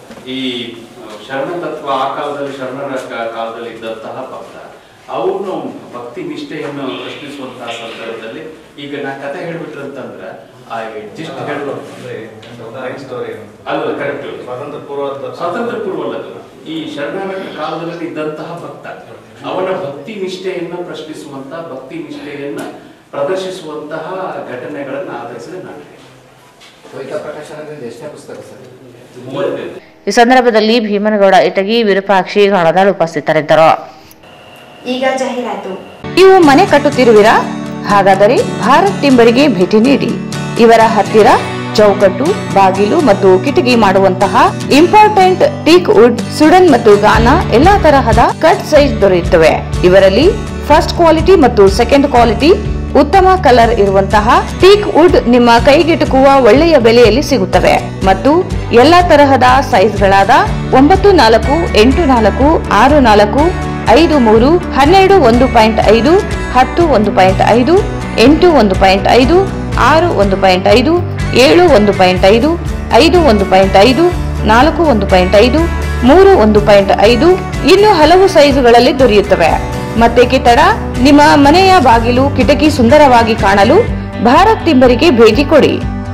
ಈ ಆ, ಶರಣ ತತ್ವ ಆ ಕಾಲದಲ್ಲಿ ಶರಣರ ಕಾ- ಕಾಲದಲ್ಲಿ ಇದ್ದಂತಹ ಭಕ್ತ ಅವನು ಭಕ್ತಿ ನಿಷ್ಠೆಯನ್ನು ಪ್ರಶ್ನಿಸುವಂತಹ ಸಂದರ್ಭದಲ್ಲಿ ಈಗ ನಾ ಕತೆ ಹೇಳ್ಬಿಟ್ರೆ ಅಂತಂದ್ರ ಆ ಜಿಸ್ಟ್ ಹೇಳುವ ಅಂದ್ರೆ ಲೈಫ್ ಸ್ಟೋರಿ ಅಲ್ಲ ಕರೆಕ್ಟ್ ಸ್ವಾತಂತ್ರ್ಯ ಪೂರ್ವದ ಸ್ವಾತಂತ್ರ್ಯ ಪೂರ್ವ ಅಲ್ಲದು ಈ ಶರಣರ ಕಾಲದಲ್ಲಿ ಇದ್ದಂತಹ ಭಕ್ತ ಅವನ ಭಕ್ತಿ ನಿಷ್ಠೆಯನ್ನ ಪ್ರಶ್ನಿಸುವಂತ ಭಕ್ತಿ ನಿಷ್ಠೆಯನ್ನ ಪ್ರದರ್ಶಿಸುವಂತಹ ಘಟನೆಗಳನ್ನ ಆಧರಿಸಿದ ನಾಟಕ ಕವಿತಾ ಪ್ರಕಾಶನದಿಂದ ಎಷ್ಟನೇ ಪುಸ್ತಕ ಸರ್ ಮೂವತ್ತೈದು ಈ ಸಂದರ್ಭದಲ್ಲಿ ಭೀಮನಗೌಡ ಇಟಗಿ ವಿರೂಪಾಕ್ಷಿ ಗಣದಾಳ್ ಉಪಸ್ಥಿತರಿದ್ದರು ಈಗ ಜಾಹೀರಾತು ನೀವು ಮನೆ ಕಟ್ಟುತ್ತಿರುವಿರಾ ಹಾಗಾದರೆ ಭಾರತ್ ಟಿಂಬರಿಗೆ ಭೇಟಿ ನೀಡಿ ಇವರ ಹತ್ತಿರ ಚೌಕಟ್ಟು ಬಾಗಿಲು ಮತ್ತು ಕಿಟಕಿ ಮಾಡುವಂತಹ ಇಂಪಾರ್ಟೆಂಟ್ ಟೀಕ್ ವುಡ್ ಸುಡನ್ ಮತ್ತು ಗಾನಾ ಎಲ್ಲಾ ತರಹದ ಕಟ್ ಸೈಜ್ ದೊರೆಯುತ್ತವೆ ಇವರಲ್ಲಿ ಫಸ್ಟ್ ಕ್ವಾಲಿಟಿ ಮತ್ತು ಸೆಕೆಂಡ್ ಕ್ವಾಲಿಟಿ ಉತ್ತಮ ಕಲರ್ ಇರುವಂತಹ ಟೀಕ್ ವುಡ್ ನಿಮ್ಮ ಕೈಗೆಟುಕುವ ಒಳ್ಳೆಯ ಬೆಲೆಯಲ್ಲಿ ಸಿಗುತ್ತವೆ ಮತ್ತು ಎಲ್ಲಾ ತರಹದ ಸೈಜ್ಗಳಾದ ಒಂಬತ್ತು ನಾಲ್ಕು ಎಂಟು ನಾಲ್ಕು ಆರು ನಾಲ್ಕು ಐದು ಮೂರು ಹನ್ನೆರಡು ಒಂದು ಪಾಯಿಂಟ್ ಐದು ಹತ್ತು ಒಂದು ಪಾಯಿಂಟ್ ಐದು ಎಂಟು ಒಂದು ಪಾಯಿಂಟ್ ಐದು ಆರು ಒಂದು ಪಾಯಿಂಟ್ ಐದು ಏಳು ಒಂದು ಪಾಯಿಂಟ್ ಐದು ಐದು ಒಂದು ಪಾಯಿಂಟ್ ಐದು ನಾಲ್ಕು ಒಂದು ಪಾಯಿಂಟ್ ಐದು ಮೂರು ಒಂದು ಪಾಯಿಂಟ್ ಐದು ಇನ್ನು ಹಲವು ಸೈಜುಗಳಲ್ಲಿ ದೊರೆಯುತ್ತವೆ ಮತ್ತೆ ತಡ ನಿಮ್ಮ ಮನೆಯ ಬಾಗಿಲು ಕಿಟಕಿ ಸುಂದರವಾಗಿ ಕಾಣಲು ಭಾರತ್ ತಿಂಬರಿಗೆ ಭೇಟಿ ಕೊಡಿ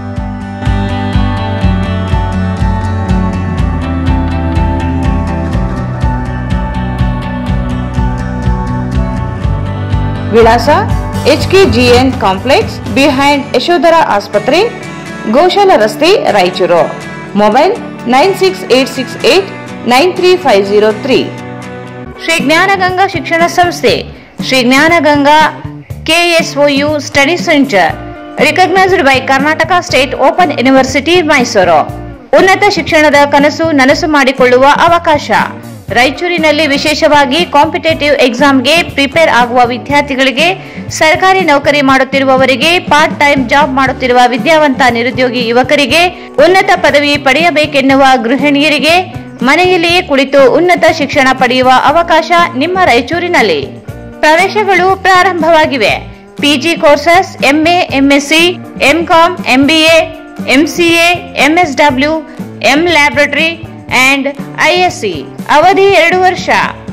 ವಿಳಾಸ H K GN complex behind Yashodhara ಆಸ್ಪತ್ರೆ ಗೋಶಾಲ ರಸ್ತೆ Raichur mobile nine six eight six eight nine three five zero three Shri Jnanaganga ಶಿಕ್ಷಣ ಸಂಸ್ಥೆ Shri Jnanaganga KSOU study centre recognised by Karnataka state open university Mysuru ಉನ್ನತ ಶಿಕ್ಷಣದ ಕನಸು ನನಸು ಮಾಡಿಕೊಳ್ಳುವ ಅವಕಾಶ ರಾಯಚೂರಿನಲ್ಲಿ ವಿಶೇಷವಾಗಿ ಕಾಂಪಿಟೇಟಿವ್ ಎಕ್ಸಾಮ್ಗೆ ಪ್ರಿಪೇರ್ ಆಗುವ ವಿದ್ಯಾರ್ಥಿಗಳಿಗೆ ಸರ್ಕಾರಿ ನೌಕರಿ ಮಾಡುತ್ತಿರುವವರಿಗೆ ಪಾರ್ಟ್ ಟೈಮ್ ಜಾಬ್ ಮಾಡುತ್ತಿರುವ ವಿದ್ಯಾವಂತ ನಿರುದ್ಯೋಗಿ ಯುವಕರಿಗೆ ಉನ್ನತ ಪದವಿ ಪಡೆಯಬೇಕೆನ್ನುವ ಗೃಹಿಣಿಯರಿಗೆ ಮನೆಯಲ್ಲಿಯೇ ಕುಳಿತು ಉನ್ನತ ಶಿಕ್ಷಣ ಪಡೆಯುವ ಅವಕಾಶ ನಿಮ್ಮ ರಾಯಚೂರಿನಲ್ಲಿ ಪ್ರವೇಶಗಳು ಪ್ರಾರಂಭವಾಗಿವೆ PG courses MA MSc MCom MBA MCA MSW M laboratory and ISc ಅವಧಿ ಎರಡು ವರ್ಷ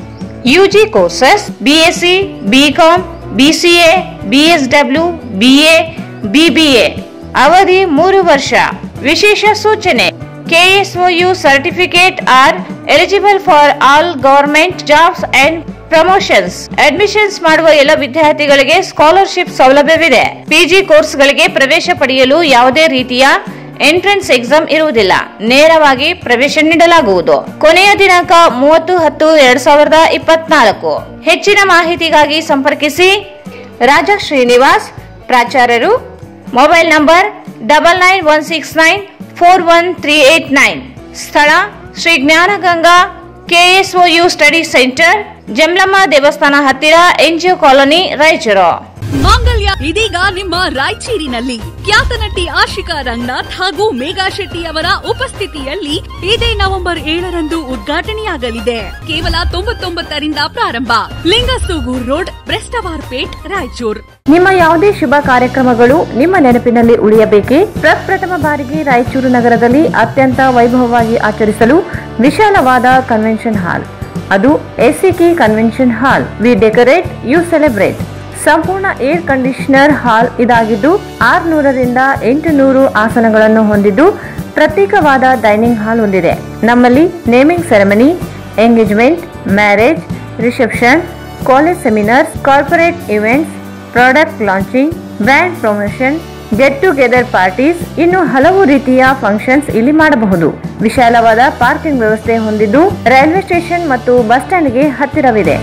UG courses BSc BCom BCA BSW BA BBA ಅವಧಿ ಮೂರು ವರ್ಷ ವಿಶೇಷ ಸೂಚನೆ KSOU certificate are eligible for all government jobs and promotions admissions ಮಾಡುವ ಎಲ್ಲ ವಿದ್ಯಾರ್ಥಿಗಳಿಗೆ ಸ್ಕಾಲರ್ಶಿಪ್ ಸೌಲಭ್ಯವಿದೆ ಪಿಜಿ ಕೋರ್ಸ್ಗಳಿಗೆ ಪ್ರವೇಶ ಪಡೆಯಲು ಯಾವುದೇ ರೀತಿಯ ಎಂಟ್ರೆನ್ಸ್ ಎಕ್ಸಾಮ್ ಇರುವುದಿಲ್ಲ ನೇರವಾಗಿ ಪ್ರವೇಶ ನೀಡಲಾಗುವುದು ಕೊನೆಯ ದಿನಾಂಕ ಮೂವತ್ತು ಹತ್ತು ಎರಡ್ ಸಾವಿರದ ಇಪ್ಪತ್ನಾಲ್ಕು ಹೆಚ್ಚಿನ ಮಾಹಿತಿಗಾಗಿ ಸಂಪರ್ಕಿಸಿ ರಾಜಾ ಶ್ರೀನಿವಾಸ್ ಪ್ರಾಚಾರ್ಯರು mobile number double nine one six nine four one three eight nine ಸ್ಥಳ Shri Jnanaganga KSOU study centre Jamlamma ದೇವಸ್ಥಾನ ಹತ್ತಿರ ಎನ್ಜಿಒ ಕಾಲೋನಿ ರಾಯಚೂರು ಮಾಂಗಲ್ಯ ಇದೀಗ ನಿಮ್ಮ ರಾಯಚೂರಿನಲ್ಲಿ ಖ್ಯಾತ ನಟಿ ಆಶಿಕಾ ರಂಗನಾಥ್ ಹಾಗೂ ಮೇಘಾ ಶೆಟ್ಟಿ ಅವರ ಉಪಸ್ಥಿತಿಯಲ್ಲಿ ಇದೇ ನವೆಂಬರ್ ಏಳರಂದು ಉದ್ಘಾಟನೆಯಾಗಲಿದೆ ಕೇವಲ ತೊಂಬತ್ತೊಂಬತ್ತರಿಂದ ಪ್ರಾರಂಭ ಲಿಂಗಸೂಗೂರ್ ರೋಡ್ ಬ್ರೆಸ್ಟವಾರ್ಪೇಟ್ ರಾಯಚೂರ್ ನಿಮ್ಮ ಯಾವುದೇ ಶುಭ ಕಾರ್ಯಕ್ರಮಗಳು ನಿಮ್ಮ ನೆನಪಿನಲ್ಲಿ ಉಳಿಯಬೇಕೇ ಪ್ರಪ್ರಥಮ ಬಾರಿಗೆ ರಾಯಚೂರು ನಗರದಲ್ಲಿ ಅತ್ಯಂತ ವೈಭವವಾಗಿ ಆಚರಿಸಲು ವಿಶಾಲವಾದ ಕನ್ವೆನ್ಷನ್ ಹಾಲ್ ಅದು SAK convention hall we decorate you celebrate ಸಂಪೂರ್ಣ ಏರ್ ಕಂಡೀಷನರ್ ಹಾಲ್ ಇದಾಗಿದ್ದು ಆರ್ನೂರರಿಂದ ಎಂಟು ನೂರು ಆಸನಗಳನ್ನು ಹೊಂದಿದ್ದು ಪ್ರತ್ಯೇಕವಾದ ಡೈನಿಂಗ್ ಹಾಲ್ ಹೊಂದಿದೆ ನಮ್ಮಲ್ಲಿ naming ceremony engagement marriage reception college seminars corporate events product launching brand promotion get together parties ಇನ್ನು ಹಲವು ರೀತಿಯ ಫಂಕ್ಷನ್ಸ್ ಇಲ್ಲಿ ಮಾಡಬಹುದು ವಿಶಾಲವಾದ ಪಾರ್ಕಿಂಗ್ ವ್ಯವಸ್ಥೆ ಹೊಂದಿದ್ದು ರೈಲ್ವೆ ಸ್ಟೇಷನ್ ಮತ್ತು ಬಸ್ ಸ್ಟ್ಯಾಂಡ್ಗೆ ಹತ್ತಿರವಿದೆ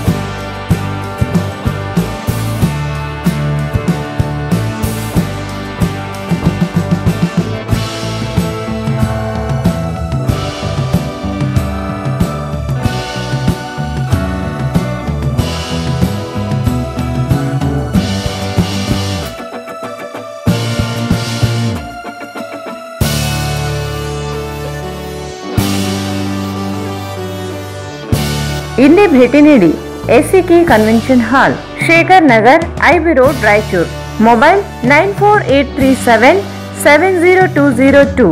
ಇಲ್ಲಿ ಭೇಟಿ ನೀಡಿ SAK convention hall Shekhar Nagar IB road Raichur mobile nine four eight three seven seven zero two zero two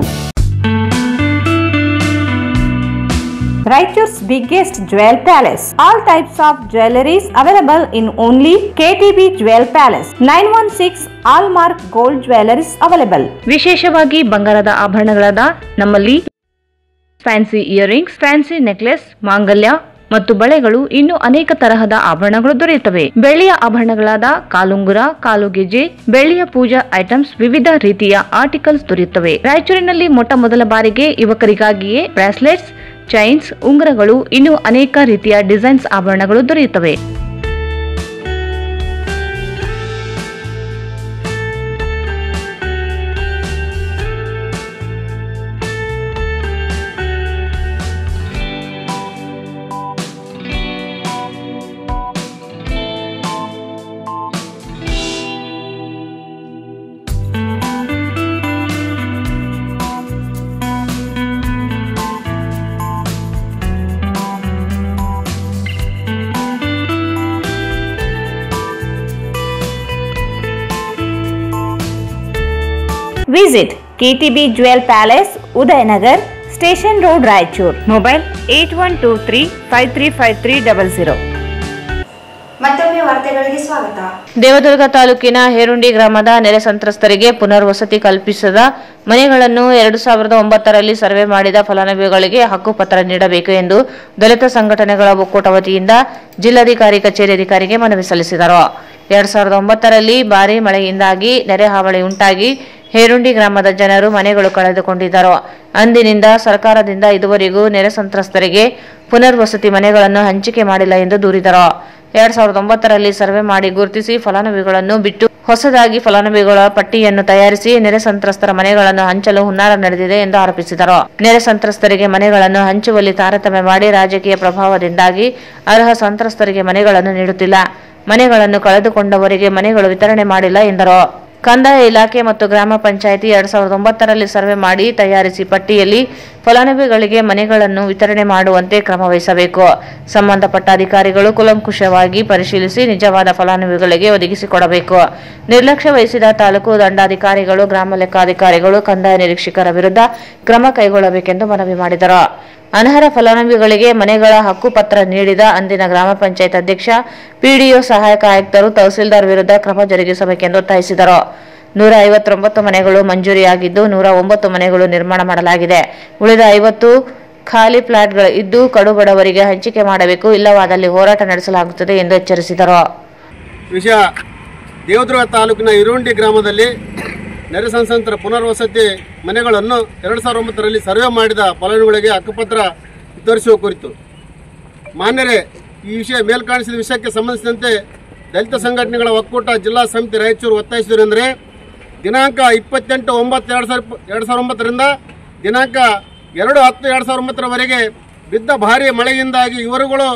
Raichur's biggest jewel palace. All types of jewelries available in only KTB Jewel Palace. 916 Allmark Gold Jewelries available. ವಿಶೇಷವಾಗಿ ಬಂಗಾರದ ಆಭರಣಗಳಾದ ನಮ್ಮಲ್ಲಿ fancy earrings fancy necklace ಮಾಂಗಲ್ಯ ಮತ್ತು ಬಳೆಗಳು ಇನ್ನು ಅನೇಕ ತರಹದ ಆಭರಣಗಳು ದೊರೆಯುತ್ತವೆ ಬೆಳ್ಳಿಯ ಆಭರಣಗಳಾದ ಕಾಲುಂಗುರ ಕಾಲುಗೆಜೆ ಬೆಳ್ಳಿಯ ಪೂಜಾ ಐಟಮ್ಸ್ ವಿವಿಧ ರೀತಿಯ ಆರ್ಟಿಕಲ್ಸ್ ದೊರೆಯುತ್ತವೆ ರಾಯಚೂರಿನಲ್ಲಿ ಮೊಟ್ಟ ಮೊದಲ ಬಾರಿಗೆ ಯುವಕರಿಗಾಗಿಯೇ ಬ್ರಾಸ್ಲೆಟ್ಸ್ ಚೈನ್ಸ್ ಉಂಗುರಗಳು ಇನ್ನು ಅನೇಕ ರೀತಿಯ ಡಿಸೈನ್ಸ್ ಆಭರಣಗಳು ದೊರೆಯುತ್ತವೆ visit KTB jewel palace Udayanagar station road Raichur mobile eight one two three five three five three double zero ಮತ್ತೊಮ್ಮೆ ವಾರ್ತೆಗಳಿಗೆ ಸ್ವಾಗತ ದೇವದುರ್ಗ ತಾಲೂಕಿನ ಹೇರುಂಡಿ ಗ್ರಾಮದ ನೆರೆ ಸಂತ್ರಸ್ತರಿಗೆ ಪುನರ್ವಸತಿ ಕಲ್ಪಿಸದ ಮನೆಗಳನ್ನು ಎರಡು ಸಾವಿರದ ಒಂಬತ್ತರಲ್ಲಿ ಸರ್ವೆ ಮಾಡಿದ ಫಲಾನುಭವಿಗಳಿಗೆ ಹಕ್ಕುಪತ್ರ ನೀಡಬೇಕು ಎಂದು ದಲಿತ ಸಂಘಟನೆಗಳ ಒಕ್ಕೂಟ ವತಿಯಿಂದ ಜಿಲ್ಲಾಧಿಕಾರಿ ಕಚೇರಿ ಅಧಿಕಾರಿಗೆ ಮನವಿ ಸಲ್ಲಿಸಿದರು ಎರಡ್ ಸಾವಿರದ ಒಂಬತ್ತರಲ್ಲಿ ಭಾರೀ ಮಳೆಯಿಂದಾಗಿ ನೆರೆ ಹಾವಳಿ ಉಂಟಾಗಿ ಹೇರುಂಡಿ ಗ್ರಾಮದ ಜನರು ಮನೆಗಳು ಕಳೆದುಕೊಂಡಿದ್ದರು ಅಂದಿನಿಂದ ಸರ್ಕಾರದಿಂದ ಇದುವರೆಗೂ ನೆರೆ ಸಂತ್ರಸ್ತರಿಗೆ ಪುನರ್ವಸತಿ ಮನೆಗಳನ್ನು ಹಂಚಿಕೆ ಮಾಡಿಲ್ಲ ಎಂದು ದೂರಿದರು ಎರಡ್ ಸಾವಿರದ ಒಂಬತ್ತರಲ್ಲಿ ಸರ್ವೆ ಮಾಡಿ ಗುರುತಿಸಿ ಫಲಾನುಭವಿಗಳನ್ನು ಬಿಟ್ಟು ಹೊಸದಾಗಿ ಫಲಾನುಭವಿಗಳ ಪಟ್ಟಿಯನ್ನು ತಯಾರಿಸಿ ನೆರೆ ಸಂತ್ರಸ್ತರ ಮನೆಗಳನ್ನು ಹಂಚಲು ಹುನ್ನಾರ ನಡೆದಿದೆ ಎಂದು ಆರೋಪಿಸಿದರು ನೆರೆ ಸಂತ್ರಸ್ತರಿಗೆ ಮನೆಗಳನ್ನು ಹಂಚುವಲ್ಲಿ ತಾರತಮ್ಯ ಮಾಡಿ ರಾಜಕೀಯ ಪ್ರಭಾವದಿಂದಾಗಿ ಅರ್ಹ ಸಂತ್ರಸ್ತರಿಗೆ ಮನೆಗಳನ್ನು ನೀಡುತ್ತಿಲ್ಲ ಮನೆಗಳನ್ನು ಕಳೆದುಕೊಂಡವರಿಗೆ ಮನೆಗಳು ವಿತರಣೆ ಮಾಡಿಲ್ಲ ಎಂದರು ಕಂದಾಯ ಇಲಾಖೆ ಮತ್ತು ಗ್ರಾಮ ಪಂಚಾಯಿತಿ ಎರಡ್ ಸಾವಿರದ ಒಂಬತ್ತರಲ್ಲಿ ಸರ್ವೆ ಮಾಡಿ ತಯಾರಿಸಿ ಪಟ್ಟಿಯಲ್ಲಿ ಫಲಾನುಭವಿಗಳಿಗೆ ಮನೆಗಳನ್ನು ವಿತರಣೆ ಮಾಡುವಂತೆ ಕ್ರಮ ವಹಿಸಬೇಕು ಸಂಬಂಧಪಟ್ಟ ಅಧಿಕಾರಿಗಳು ಕುಲಂಕುಷವಾಗಿ ಪರಿಶೀಲಿಸಿ ನಿಜವಾದ ಫಲಾನುಭವಿಗಳಿಗೆ ಒದಗಿಸಿಕೊಡಬೇಕು ನಿರ್ಲಕ್ಷ್ಯ ವಹಿಸಿದ ತಾಲೂಕು ದಂಡಾಧಿಕಾರಿಗಳು ಗ್ರಾಮ ಲೆಕ್ಕಾಧಿಕಾರಿಗಳು ಕಂದಾಯ ನಿರೀಕ್ಷಕರ ವಿರುದ್ಧ ಕ್ರಮ ಕೈಗೊಳ್ಳಬೇಕೆಂದು ಮನವಿ ಮಾಡಿದರು ಅನರ್ಹ ಫಲಾನುಭವಿಗಳಿಗೆ ಮನೆಗಳ ಹಕ್ಕುಪತ್ರ ನೀಡಿದ ಅಂದಿನ ಗ್ರಾಮ ಪಂಚಾಯತ್ ಅಧ್ಯಕ್ಷ ಪಿಡಿಒ ಸಹಾಯಕ ಆಯುಕ್ತರು ತಹಸೀಲ್ದಾರ್ ವಿರುದ್ಧ ಕ್ರಮ ಜರುಗಿಸಬೇಕೆಂದು ಒತ್ತಾಯಿಸಿದರು ನೂರ ಐವತ್ತೊಂಬತ್ತು ಮನೆಗಳು ಮಂಜೂರಿಯಾಗಿದ್ದು ನೂರ ಒಂಬತ್ತು ಮನೆಗಳು ನಿರ್ಮಾಣ ಮಾಡಲಾಗಿದೆ ಉಳಿದ ಐವತ್ತು ಖಾಲಿ ಫ್ಲಾಟ್ಗಳು ಇದ್ದು ಕಡುಬಡವರಿಗೆ ಹಂಚಿಕೆ ಮಾಡಬೇಕು ಇಲ್ಲವಾದಲ್ಲಿ ಹೋರಾಟ ನಡೆಸಲಾಗುತ್ತದೆ ಎಂದು ಎಚ್ಚರಿಸಿದರು ವಿಷಯ ದೇವದುರ್ಗ ತಾಲೂಕಿನ ಇರುಂಡಿ ಗ್ರಾಮದಲ್ಲಿ ನೆರೆ ಸಂಸಂತರ ಪುನರ್ವಸತಿ ಮನೆಗಳನ್ನು ಎರಡು ಸಾವಿರದ ಒಂಬತ್ತರಲ್ಲಿ ಸರ್ವೆ ಮಾಡಿದ ಫಲಾನುಭವಿಗಳಿಗೆ ಹಕ್ಕುಪತ್ರ ವಿತರಿಸುವ ಕುರಿತು ಮಾನ್ಯರೇ ಈ ವಿಷಯ ಮೇಲ್ಕಾಣಿಸಿದ ವಿಷಯಕ್ಕೆ ಸಂಬಂಧಿಸಿದಂತೆ ದಲಿತ ಸಂಘಟನೆಗಳ ಒಕ್ಕೂಟ ಜಿಲ್ಲಾ ಸಮಿತಿ ರಾಯಚೂರು ಒತ್ತಾಯಿಸಿದರೆಂದರೆ ದಿನಾಂಕ ಇಪ್ಪತ್ತೆಂಟು ಒಂಬತ್ತು ಎರಡು ಸಾವಿರ ಎರಡು ಸಾವಿರದ ಒಂಬತ್ತರಿಂದ ದಿನಾಂಕ ಎರಡು ಹತ್ತು ಎರಡು ಸಾವಿರದ ಒಂಬತ್ತರವರೆಗೆ ಬಿದ್ದ ಭಾರೀ ಮಳೆಯಿಂದಾಗಿ ಇವರುಗಳು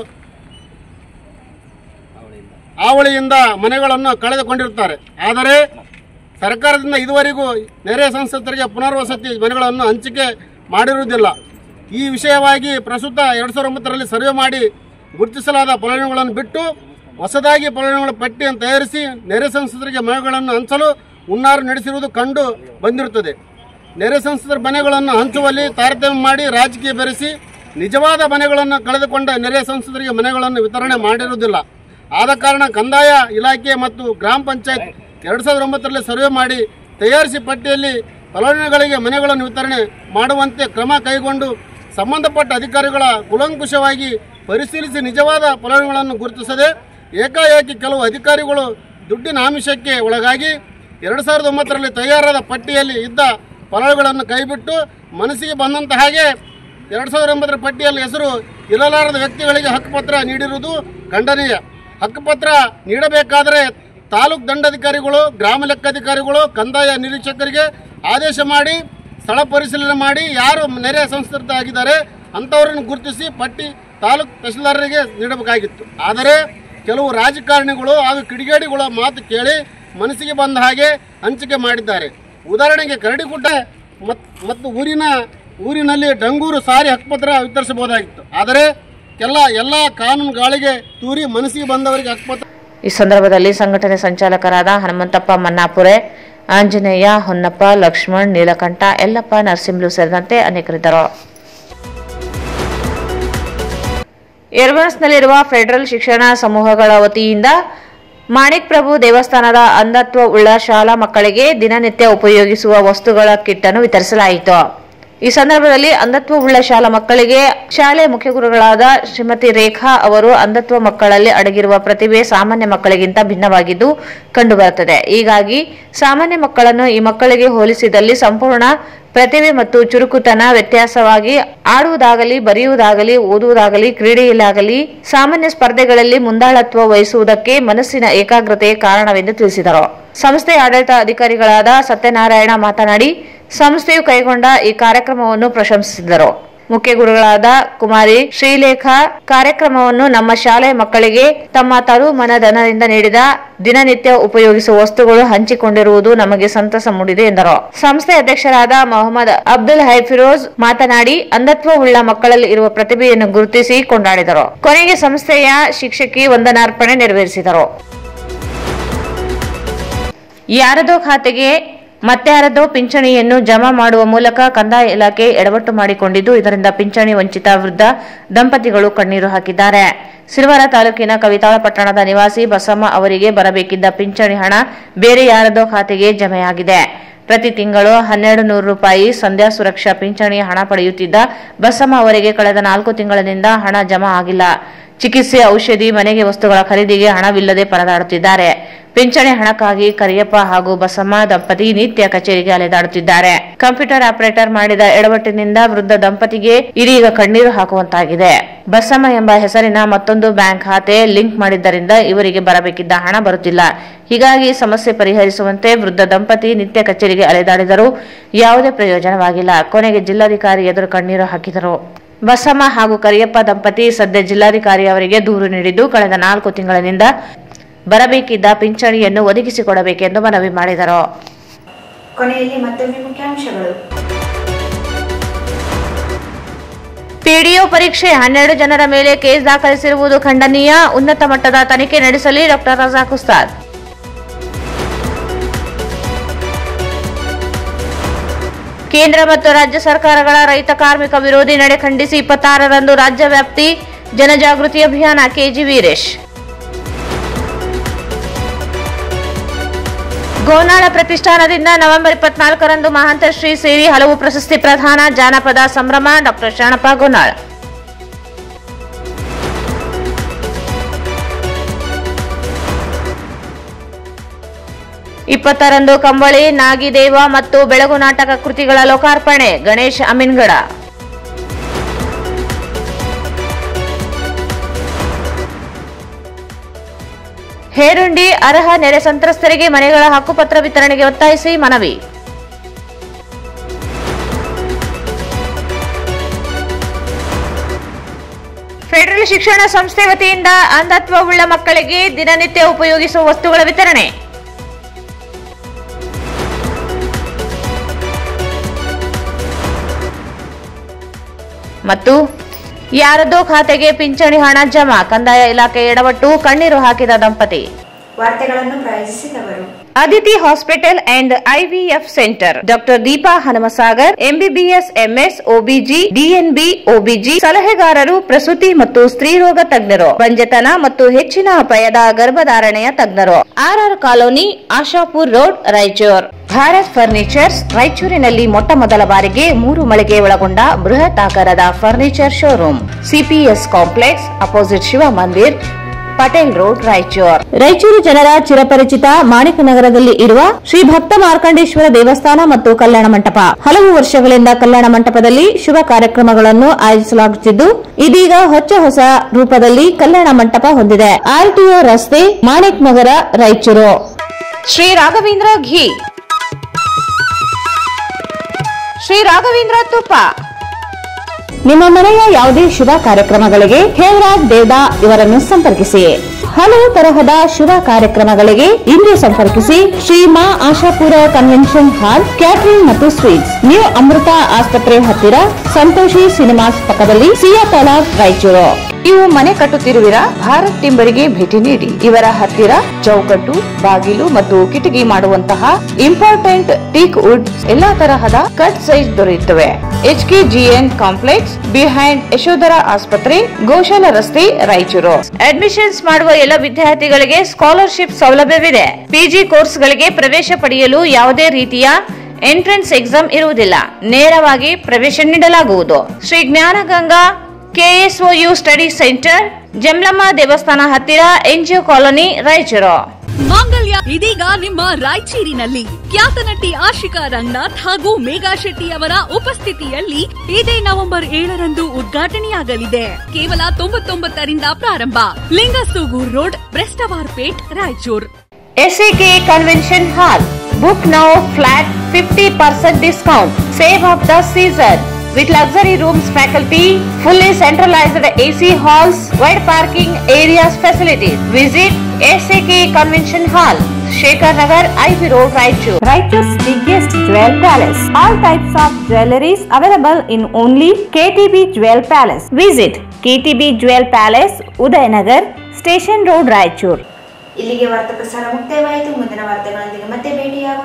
ಆವಳಿಯಿಂದ ಮನೆಗಳನ್ನು ಕಳೆದುಕೊಂಡಿರುತ್ತಾರೆ ಆದರೆ ಸರ್ಕಾರದಿಂದ ಇದುವರೆಗೂ ನೆರೆ ಸಂಸತ್ತರಿಗೆ ಪುನರ್ವಸತಿ ಮನೆಗಳನ್ನು ಹಂಚಿಕೆ ಮಾಡಿರುವುದಿಲ್ಲ ಈ ವಿಷಯವಾಗಿ ಪ್ರಸ್ತುತ ಎರಡು ಸಾವಿರದ ಒಂಬತ್ತರಲ್ಲಿ ಸರ್ವೆ ಮಾಡಿ ಗುರುತಿಸಲಾದ ಫಲಾನುಭವಿಗಳನ್ನು ಬಿಟ್ಟು ಹೊಸದಾಗಿ ಫಲಾನುಭವಿಗಳ ಪಟ್ಟಿಯನ್ನು ತಯಾರಿಸಿ ನೆರೆ ಸಂಸದರಿಗೆ ಮನೆಗಳನ್ನು ಹಂಚಲು ಹುನ್ನಾರ ನಡೆಸಿರುವುದು ಕಂಡು ಬಂದಿರುತ್ತದೆ ನೆರೆ ಸಂಸದರ ಮನೆಗಳನ್ನು ಹಂಚುವಲ್ಲಿ ತಾರತಮ್ಯ ಮಾಡಿ ರಾಜಕೀಯ ಬೆರೆಸಿ ನಿಜವಾದ ಮನೆಗಳನ್ನು ಕಳೆದುಕೊಂಡ ನೆರೆ ಸಂಸದರಿಗೆ ಮನೆಗಳನ್ನು ವಿತರಣೆ ಮಾಡಿರುವುದಿಲ್ಲ ಆದ ಕಾರಣ ಕಂದಾಯ ಇಲಾಖೆ ಮತ್ತು ಗ್ರಾಮ ಪಂಚಾಯತ್ ಎರಡು ಸಾವಿರದ ಒಂಬತ್ತರಲ್ಲಿ ಸರ್ವೆ ಮಾಡಿ ತಯಾರಿಸಿ ಪಟ್ಟಿಯಲ್ಲಿ ಫಲಾನುಭವಿಗಳಿಗೆ ಮನೆಗಳನ್ನು ವಿತರಣೆ ಮಾಡುವಂತೆ ಕ್ರಮ ಕೈಗೊಂಡು ಸಂಬಂಧಪಟ್ಟ ಅಧಿಕಾರಿಗಳ ಕುಲಂಕುಷವಾಗಿ ಪರಿಶೀಲಿಸಿ ನಿಜವಾದ ಫಲಾನುಭವಿಗಳನ್ನು ಗುರುತಿಸದೆ ಏಕಾಏಕಿ ಕೆಲವು ಅಧಿಕಾರಿಗಳು ದುಡ್ಡಿನ ಆಮಿಷಕ್ಕೆ ಒಳಗಾಗಿ ಎರಡು ಸಾವಿರದ ಒಂಬತ್ತರಲ್ಲಿ ತಯಾರಾದ ಪಟ್ಟಿಯಲ್ಲಿ ಇದ್ದ ಫಲಾನುಭವಿಗಳನ್ನು ಕೈಬಿಟ್ಟು ಮನಸ್ಸಿಗೆ ಬಂದಂತ ಹಾಗೆ ಎರಡು ಸಾವಿರದ ಒಂಬತ್ತರ ಪಟ್ಟಿಯಲ್ಲಿ ಹೆಸರು ಇರಲಾರದ ವ್ಯಕ್ತಿಗಳಿಗೆ ಹಕ್ಕುಪತ್ರ ನೀಡಿರುವುದು ಖಂಡನೀಯ ಹಕ್ಕುಪತ್ರ ನೀಡಬೇಕಾದರೆ ತಾಲೂಕು ದಂಡಾಧಿಕಾರಿಗಳು ಗ್ರಾಮ ಲೆಕ್ಕಾಧಿಕಾರಿಗಳು ಕಂದಾಯ ನಿರೀಕ್ಷಕರಿಗೆ ಆದೇಶ ಮಾಡಿ ಸ್ಥಳ ಪರಿಶೀಲನೆ ಮಾಡಿ ಯಾರು ನೆರೆ ಸಂಸ್ಕೃತ ಆಗಿದ್ದಾರೆ ಅಂಥವರನ್ನು ಗುರುತಿಸಿ ಪಟ್ಟಿ ತಾಲೂಕು ತಹಸೀಲ್ದಾರರಿಗೆ ನೀಡಬೇಕಾಗಿತ್ತು ಆದರೆ ಕೆಲವು ರಾಜಕಾರಣಿಗಳು ಹಾಗೂ ಕಿಡಿಗೇಡಿಗಳ ಮಾತು ಕೇಳಿ ಮನಸ್ಸಿಗೆ ಬಂದ ಹಾಗೆ ಹಂಚಿಕೆ ಮಾಡಿದ್ದಾರೆ ಉದಾಹರಣೆಗೆ ಕರಡಿಗುಡ್ಡ ಮತ್- ಮತ್ತು ಊರಿನ ಊರಿನಲ್ಲಿ ಡಂಗೂರು ಸಾರಿ ಹಕ್ಕುಪತ್ರ ವಿತರಿಸಬಹುದಾಗಿತ್ತು ಆದರೆ ಕೆಲ ಎಲ್ಲ ಕಾನೂನು ಗಾಳಿಗೆ ತೂರಿ ಮನಸ್ಸಿಗೆ ಬಂದವರಿಗೆ ಹಕ್ಕುಪತ್ರ ಈ ಸಂದರ್ಭದಲ್ಲಿ ಸಂಘಟನೆ ಸಂಚಾಲಕರಾದ ಹನುಮಂತಪ್ಪ ಮನ್ನಾಪುರೆ ಆಂಜನೇಯ ಹೊನ್ನಪ್ಪ ಲಕ್ಷ್ಮಣ್ ನೀಲಕಂಠ ಯಲ್ಲಪ್ಪ ನರಸಿಂಹಲು ಸೇರಿದಂತೆ ಅನೇಕರಿದ್ದರು ಏರ್ಬನ್ಸ್ನಲ್ಲಿರುವ ಫೆಡರಲ್ ಶಿಕ್ಷಣ ಸಮೂಹಗಳ ವತಿಯಿಂದ ಮಾಣಿಕ್ ಪ್ರಭು ದೇವಸ್ಥಾನದ ಅಂಧತ್ವ ಉಳ್ಳ ಶಾಲಾ ಮಕ್ಕಳಿಗೆ ದಿನನಿತ್ಯ ಉಪಯೋಗಿಸುವ ವಸ್ತುಗಳ ಕಿಟ್ ಅನ್ನು ವಿತರಿಸಲಾಯಿತು ಈ ಸಂದರ್ಭದಲ್ಲಿ ಅಂಧತ್ವ ಉಳ್ಳ ಶಾಲಾ ಮಕ್ಕಳಿಗೆ ಶಾಲೆ ಮುಖ್ಯ ಗುರುಗಳಾದ ಶ್ರೀಮತಿ ರೇಖಾ ಅವರು ಅಂಧತ್ವ ಮಕ್ಕಳಲ್ಲಿ ಅಡಗಿರುವ ಪ್ರತಿಭೆ ಸಾಮಾನ್ಯ ಮಕ್ಕಳಿಗಿಂತ ಭಿನ್ನವಾಗಿದ್ದು ಕಂಡುಬರುತ್ತದೆ ಹೀಗಾಗಿ ಸಾಮಾನ್ಯ ಮಕ್ಕಳನ್ನು ಈ ಮಕ್ಕಳಿಗೆ ಹೋಲಿಸಿದಲ್ಲಿ ಸಂಪೂರ್ಣ ಪ್ರತಿಭೆ ಮತ್ತು ಚುರುಕುತನ ವ್ಯತ್ಯಾಸವಾಗಿ ಆಡುವುದಾಗಲಿ ಬರೆಯುವುದಾಗಲಿ ಓದುವುದಾಗಲಿ ಕ್ರೀಡೆಯಲ್ಲಾಗಲಿ ಸಾಮಾನ್ಯ ಸ್ಪರ್ಧೆಗಳಲ್ಲಿ ಮುಂದಾಳತ್ವ ವಹಿಸುವುದಕ್ಕೆ ಮನಸ್ಸಿನ ಏಕಾಗ್ರತೆಯೇ ಕಾರಣವೆಂದು ತಿಳಿಸಿದರು ಸಂಸ್ಥೆಯ ಆಡಳಿತ ಅಧಿಕಾರಿಗಳಾದ ಸತ್ಯನಾರಾಯಣ ಮಾತನಾಡಿ ಸಂಸ್ಥೆಯು ಕೈಗೊಂಡ ಈ ಕಾರ್ಯಕ್ರಮವನ್ನು ಪ್ರಶಂಸಿಸಿದರು ಮುಖ್ಯ ಗುರುಗಳಾದ ಕುಮಾರಿ ಶ್ರೀಲೇಖಾ ಕಾರ್ಯಕ್ರಮವನ್ನು ನಮ್ಮ ಶಾಲೆಯ ಮಕ್ಕಳಿಗೆ ತಮ್ಮ ತರು ಮನಧನದಿಂದ ನೀಡಿದ ದಿನನಿತ್ಯ ಉಪಯೋಗಿಸುವ ವಸ್ತುಗಳು ಹಂಚಿಕೊಂಡಿರುವುದು ನಮಗೆ ಸಂತಸ ಮೂಡಿದೆ ಎಂದರು ಸಂಸ್ಥೆ ಅಧ್ಯಕ್ಷರಾದ ಮೊಹಮ್ಮದ್ ಅಬ್ದುಲ್ ಹೈಫಿರೋಜ್ ಮಾತನಾಡಿ ಅಂಧತ್ವ ಉಳ್ಳ ಮಕ್ಕಳಲ್ಲಿ ಇರುವ ಪ್ರತಿಭೆಯನ್ನು ಗುರುತಿಸಿ ಕೊಂಡಾಡಿದರು ಕೊನೆಗೆ ಸಂಸ್ಥೆಯ ಶಿಕ್ಷಕಿ ವಂದನಾರ್ಪಣೆ ನೆರವೇರಿಸಿದರು ಯಾರದೋ ಖಾತೆಗೆ ಮತ್ತಾರದೋ ಪಿಂಚಣಿಯನ್ನು ಜಮಾ ಮಾಡುವ ಮೂಲಕ ಕಂದಾಯ ಇಲಾಖೆ ಎಡವಟ್ಟು ಮಾಡಿಕೊಂಡಿದ್ದು ಇದರಿಂದ ಪಿಂಚಣಿ ವಂಚಿತ ವೃದ್ಧ ದಂಪತಿಗಳು ಕಣ್ಣೀರು ಹಾಕಿದ್ದಾರೆ ಸಿರುವಾರ ತಾಲೂಕಿನ ಕವಿತಾಳ ಪಟ್ಟಣದ ನಿವಾಸಿ ಬಸಮ್ಮ ಅವರಿಗೆ ಬರಬೇಕಿದ್ದ ಪಿಂಚಣಿ ಹಣ ಬೇರೆ ಯಾರದೋ ಖಾತೆಗೆ ಜಮೆಯಾಗಿದೆ ಪ್ರತಿ ತಿಂಗಳು ಹನ್ನೆರಡು ನೂರು ರೂಪಾಯಿ ಸಂಧ್ಯಾ ಸುರಕ್ಷಾ ಪಿಂಚಣಿ ಹಣ ಪಡೆಯುತ್ತಿದ್ದ ಬಸಮ್ಮ ಅವರಿಗೆ ಕಳೆದ ನಾಲ್ಕು ತಿಂಗಳಿನಿಂದ ಹಣ ಜಮಾ ಆಗಿಲ್ಲ ಚಿಕಿತ್ಸೆ ಔಷಧಿ ಮನೆಗೆ ವಸ್ತುಗಳ ಖರೀದಿಗೆ ಹಣವಿಲ್ಲದೆ ಪರದಾಡುತ್ತಿದ್ದಾರೆ ಪಿಂಚಣಿ ಹಣಕ್ಕಾಗಿ ಕರಿಯಪ್ಪ ಹಾಗೂ ಬಸಮ್ಮ ದಂಪತಿ ನಿತ್ಯ ಕಚೇರಿಗೆ ಅಲೆದಾಡುತ್ತಿದ್ದಾರೆ ಕಂಪ್ಯೂಟರ್ ಆಪರೇಟರ್ ಮಾಡಿದ ಎಡವಟ್ಟಿನಿಂದ ವೃದ್ಧ ದಂಪತಿಗೆ ಇದೀಗ ಕಣ್ಣೀರು ಹಾಕುವಂತಾಗಿದೆ ಬಸಮ್ಮ ಎಂಬ ಹೆಸರಿನ ಮತ್ತೊಂದು ಬ್ಯಾಂಕ್ ಖಾತೆ ಲಿಂಕ್ ಮಾಡಿದ್ದರಿಂದ ಇವರಿಗೆ ಬರಬೇಕಿದ್ದ ಹಣ ಬರುತ್ತಿಲ್ಲ ಹೀಗಾಗಿ ಸಮಸ್ಯೆ ಪರಿಹರಿಸುವಂತೆ ವೃದ್ಧ ದಂಪತಿ ನಿತ್ಯ ಕಚೇರಿಗೆ ಅಲೆದಾಡಿದರೂ ಯಾವುದೇ ಪ್ರಯೋಜನವಾಗಿಲ್ಲ ಕೊನೆಗೆ ಜಿಲ್ಲಾಧಿಕಾರಿ ಎದುರು ಕಣ್ಣೀರು ಹಾಕಿದರು ಬಸಮ್ಮ ಹಾಗೂ ಕರಿಯಪ್ಪ ದಂಪತಿ ಸದ್ಯ ಜಿಲ್ಲಾಧಿಕಾರಿ ಅವರಿಗೆ ದೂರು ನೀಡಿದ್ದು ಕಳೆದ ನಾಲ್ಕು ತಿಂಗಳಿನಿಂದ ಬರಬೇಕಿದ್ದ ಪಿಂಚಣಿಯನ್ನು ಒದಗಿಸಿಕೊಡಬೇಕೆಂದು ಮನವಿ ಮಾಡಿದರು ಕೊನೆಯಲ್ಲಿ ಮತ್ತೊಮ್ಮೆ ಮುಖ್ಯಾಂಶಗಳು ಪಿಡಿಒ ಪರೀಕ್ಷೆ ಹನ್ನೆರಡು ಜನರ ಮೇಲೆ ಕೇಸ್ ದಾಖಲಿಸಿರುವುದು ಖಂಡನೀಯ ಉನ್ನತ ಮಟ್ಟದ ತನಿಖೆ ನಡೆಸಲಿ ಡಾಕ್ಟರ್ ರಜಾಕ್ ಉಸ್ತಾದ್ ಕೇಂದ್ರ ಮತ್ತು ರಾಜ್ಯ ಸರ್ಕಾರಗಳ ರೈತ ಕಾರ್ಮಿಕ ವಿರೋಧಿ ನಡೆ ಖಂಡಿಸಿ ಇಪ್ಪತ್ತಾರರಂದು ರಾಜ್ಯ ವ್ಯಾಪ್ತಿ ಜನಜಾಗೃತಿ ಅಭಿಯಾನ ಕೆಜಿ ವೀರೇಶ್ ಗೋನಾಳ ಪ್ರತಿಷ್ಠಾನದಿಂದ ನವೆಂಬರ್ ಇಪ್ಪತ್ನಾಲ್ಕರಂದು ಮಹಾಂತ ಶ್ರೀ ಸೇರಿ ಹಲವು ಪ್ರಶಸ್ತಿ ಪ್ರದಾನ ಜಾನಪದ ಸಂಭ್ರಮ ಡಾಕ್ಟರ್ ಶರಣಪ್ಪ ಗೋನಾಳ್ ಇಪ್ಪತ್ತರಂದು ಕಂಬಳಿ ನಾಗಿದೇವ ಮತ್ತು ಬೆಳಗು ನಾಟಕ ಕೃತಿಗಳ ಲೋಕಾರ್ಪಣೆ ಗಣೇಶ್ ಅಮೀನ್ಗಡ ಹೇರುಂಡಿ ಅರ್ಹ ನೆರೆ ಸಂತ್ರಸ್ತರಿಗೆ ಮನೆಗಳ ಹಕ್ಕುಪತ್ರ ವಿತರಣೆಗೆ ಒತ್ತಾಯಿಸಿ ಮನವಿ ಫೆಡರಲ್ ಶಿಕ್ಷಣ ಸಂಸ್ಥೆ ವತಿಯಿಂದ ಅಂಧತ್ವವುಳ್ಳ ಮಕ್ಕಳಿಗೆ ದಿನನಿತ್ಯ ಉಪಯೋಗಿಸುವ ವಸ್ತುಗಳ ವಿತರಣೆ ಮತ್ತು ಯಾರದೋ ಖಾತೆಗೆ ಪಿಂಚಣಿ ಹಣ ಜಮಾ ಕಂದಾಯ ಇಲಾಖೆ ಎಡವಟ್ಟು ಕಣ್ಣೀರು ಹಾಕಿದ ದಂಪತಿ ವಾರ್ತೆಗಳನ್ನು ಪ್ರಾಯೋಜಿಸಿದವರು Aditi hospital and IVF centre doctor Deepa Hanumasagar MBBS MS OBG DNB OBG ಸಲಹೆಗಾರರು ಪ್ರಸೂತಿ ಮತ್ತು ಸ್ತ್ರೀರೋಗ ತಜ್ಞರು ಬಂಜತನ ಮತ್ತು ಹೆಚ್ಚಿನ ಅಪಾಯದ ಗರ್ಭಧಾರಣೆಯ ತಜ್ಞರು RR colony Ashapur road Raichur Bharat furnitures ರಾಯಚೂರಿನಲ್ಲಿ ಮೊಟ್ಟ ಮೊದಲ ಬಾರಿಗೆ ಮೂರು ಮಳಿಗೆ ಒಳಗೊಂಡ ಬೃಹತ್ ಆಕಾರದ furniture showroom CPS complex opposite Shiva Mandir Patel road Raichur Raichur ಜನರ ಚಿರಪರಿಚಿತ ಮಾಣಿಕ ನಗರದಲ್ಲಿ ಇರುವ ಶ್ರೀ ಭಕ್ತ ಮಾರ್ಕಂಡೇಶ್ವರ ದೇವಸ್ಥಾನ ಮತ್ತು ಕಲ್ಯಾಣ ಮಂಟಪ ಹಲವು ವರ್ಷಗಳಿಂದ ಕಲ್ಯಾಣ ಮಂಟಪದಲ್ಲಿ ಶುಭ ಕಾರ್ಯಕ್ರಮಗಳನ್ನು ಆಯೋಜಿಸಲಾಗುತ್ತಿದ್ದು ಇದೀಗ ಹೊಚ್ಚ ಹೊಸ ರೂಪದಲ್ಲಿ ಕಲ್ಯಾಣ ಮಂಟಪ ಹೊಂದಿದೆ ಆರ್ಟಿಒ ರಸ್ತೆ ಮಾಣಿಕ್ ನಗರ ರಾಯಚೂರು ಶ್ರೀ ರಾಘವೇಂದ್ರ ಘೀ ಶ್ರೀ ರಾಘವೇಂದ್ರ ತುಪ್ಪ ನಿಮ್ಮ ಮನೆಯ ಯಾವುದೇ ಶುಭ ಕಾರ್ಯಕ್ರಮಗಳಿಗೆ ಹೇಮರಾಜ್ ದೇವದಾ ಇವರನ್ನು ಸಂಪರ್ಕಿಸಿ ಹಲವು ತರಹದ ಶುಭ ಕಾರ್ಯಕ್ರಮಗಳಿಗೆ ಇಂದು ಸಂಪರ್ಕಿಸಿ Shri Maa Ashapura convention hall catering ಮತ್ತು ಸ್ವೀಟ್ಸ್ ನ್ಯೂ ಅಮೃತ ಆಸ್ಪತ್ರೆ ಹತ್ತಿರ ಸಂತೋಷಿ ಸಿನಿಮಾಸ್ ಪಕ್ಕದಲ್ಲಿ ಸಿಯಾ ತಲಾಬ್ ರಾಯಚೂರು ನೀವು ಮನೆ ಕಟ್ಟುತ್ತಿರುವಿರಾ ಭಾರತ್ ಟಿಂಬರಿಗೆ ಭೇಟಿ ನೀಡಿ ಇವರ ಹತ್ತಿರ ಚೌಕಟ್ಟು ಬಾಗಿಲು ಮತ್ತು ಕಿಟಕಿ ಮಾಡುವಂತಹ ಇಂಪಾರ್ಟೆಂಟ್ ಟೀಕ್ ವುಡ್ ಎಲ್ಲಾ ತರಹದ ಕಟ್ ಸೈಜ್ ದೊರೆಯುತ್ತವೆ H K GN complex behind Yashodhara ಆಸ್ಪತ್ರೆ ಗೋಶಾಲ ರಸ್ತೆ ರಾಯಚೂರು ಅಡ್ಮಿಷನ್ಸ್ ಮಾಡುವ ಎಲ್ಲ ವಿದ್ಯಾರ್ಥಿಗಳಿಗೆ ಸ್ಕಾಲರ್ಶಿಪ್ ಸೌಲಭ್ಯವಿದೆ ಪಿಜಿ ಕೋರ್ಸ್ಗಳಿಗೆ ಪ್ರವೇಶ ಪಡೆಯಲು ಯಾವುದೇ ರೀತಿಯ ಎಂಟ್ರೆನ್ಸ್ ಎಕ್ಸಾಮ್ ಇರುವುದಿಲ್ಲ ನೇರವಾಗಿ ಪ್ರವೇಶ ನೀಡಲಾಗುವುದು Shri Jnanaganga KSOU study centre Jamlamma ದೇವಸ್ಥಾನ ಹತ್ತಿರ ಎನ್ಜಿಒ ಕಾಲೋನಿ ರಾಯಚೂರು ಮಾಂಗಲ್ಯ ಇದೀಗ ನಿಮ್ಮ ರಾಯಚೂರಿನಲ್ಲಿ ಖ್ಯಾತ ನಟಿ ಆಶಿಕಾ ರಂಗನಾಥ್ ಹಾಗೂ ಮೇಘಾ ಶೆಟ್ಟಿ ಅವರ ಉಪಸ್ಥಿತಿಯಲ್ಲಿ ಇದೇ ನವೆಂಬರ್ ಏಳರಂದು ಉದ್ಘಾಟನೆಯಾಗಲಿದೆ ಕೇವಲ ತೊಂಬತ್ತೊಂಬತ್ತರಿಂದ ಪ್ರಾರಂಭ ಲಿಂಗಸೂಗೂರ್ road Brestwarpet Raichur SAK Convention Hall. Book now flat 50% discount. Save of the season. With luxury rooms faculty, fully centralized AC halls, wide parking areas facilities. Visit SAK Convention Hall, Shekhar Nagar, IV Road, Raichur. Raichur's biggest jewel palace. All types of jewelries available in only KTB Jewel Palace. Visit KTB Jewel Palace, Udayanagar, Station Road, Raichur. ಇಲ್ಲಿಗೆ ವಾರ್ತಾ ಪ್ರಸಾರ ಮುಕ್ತಾಯವಾಯಿತು ಮುಂದಿನ ವಾರ್ತೆಗಳೊಂದಿಗೆ ಮತ್ತೆ ಭೇಟಿಯಾಗೋಣ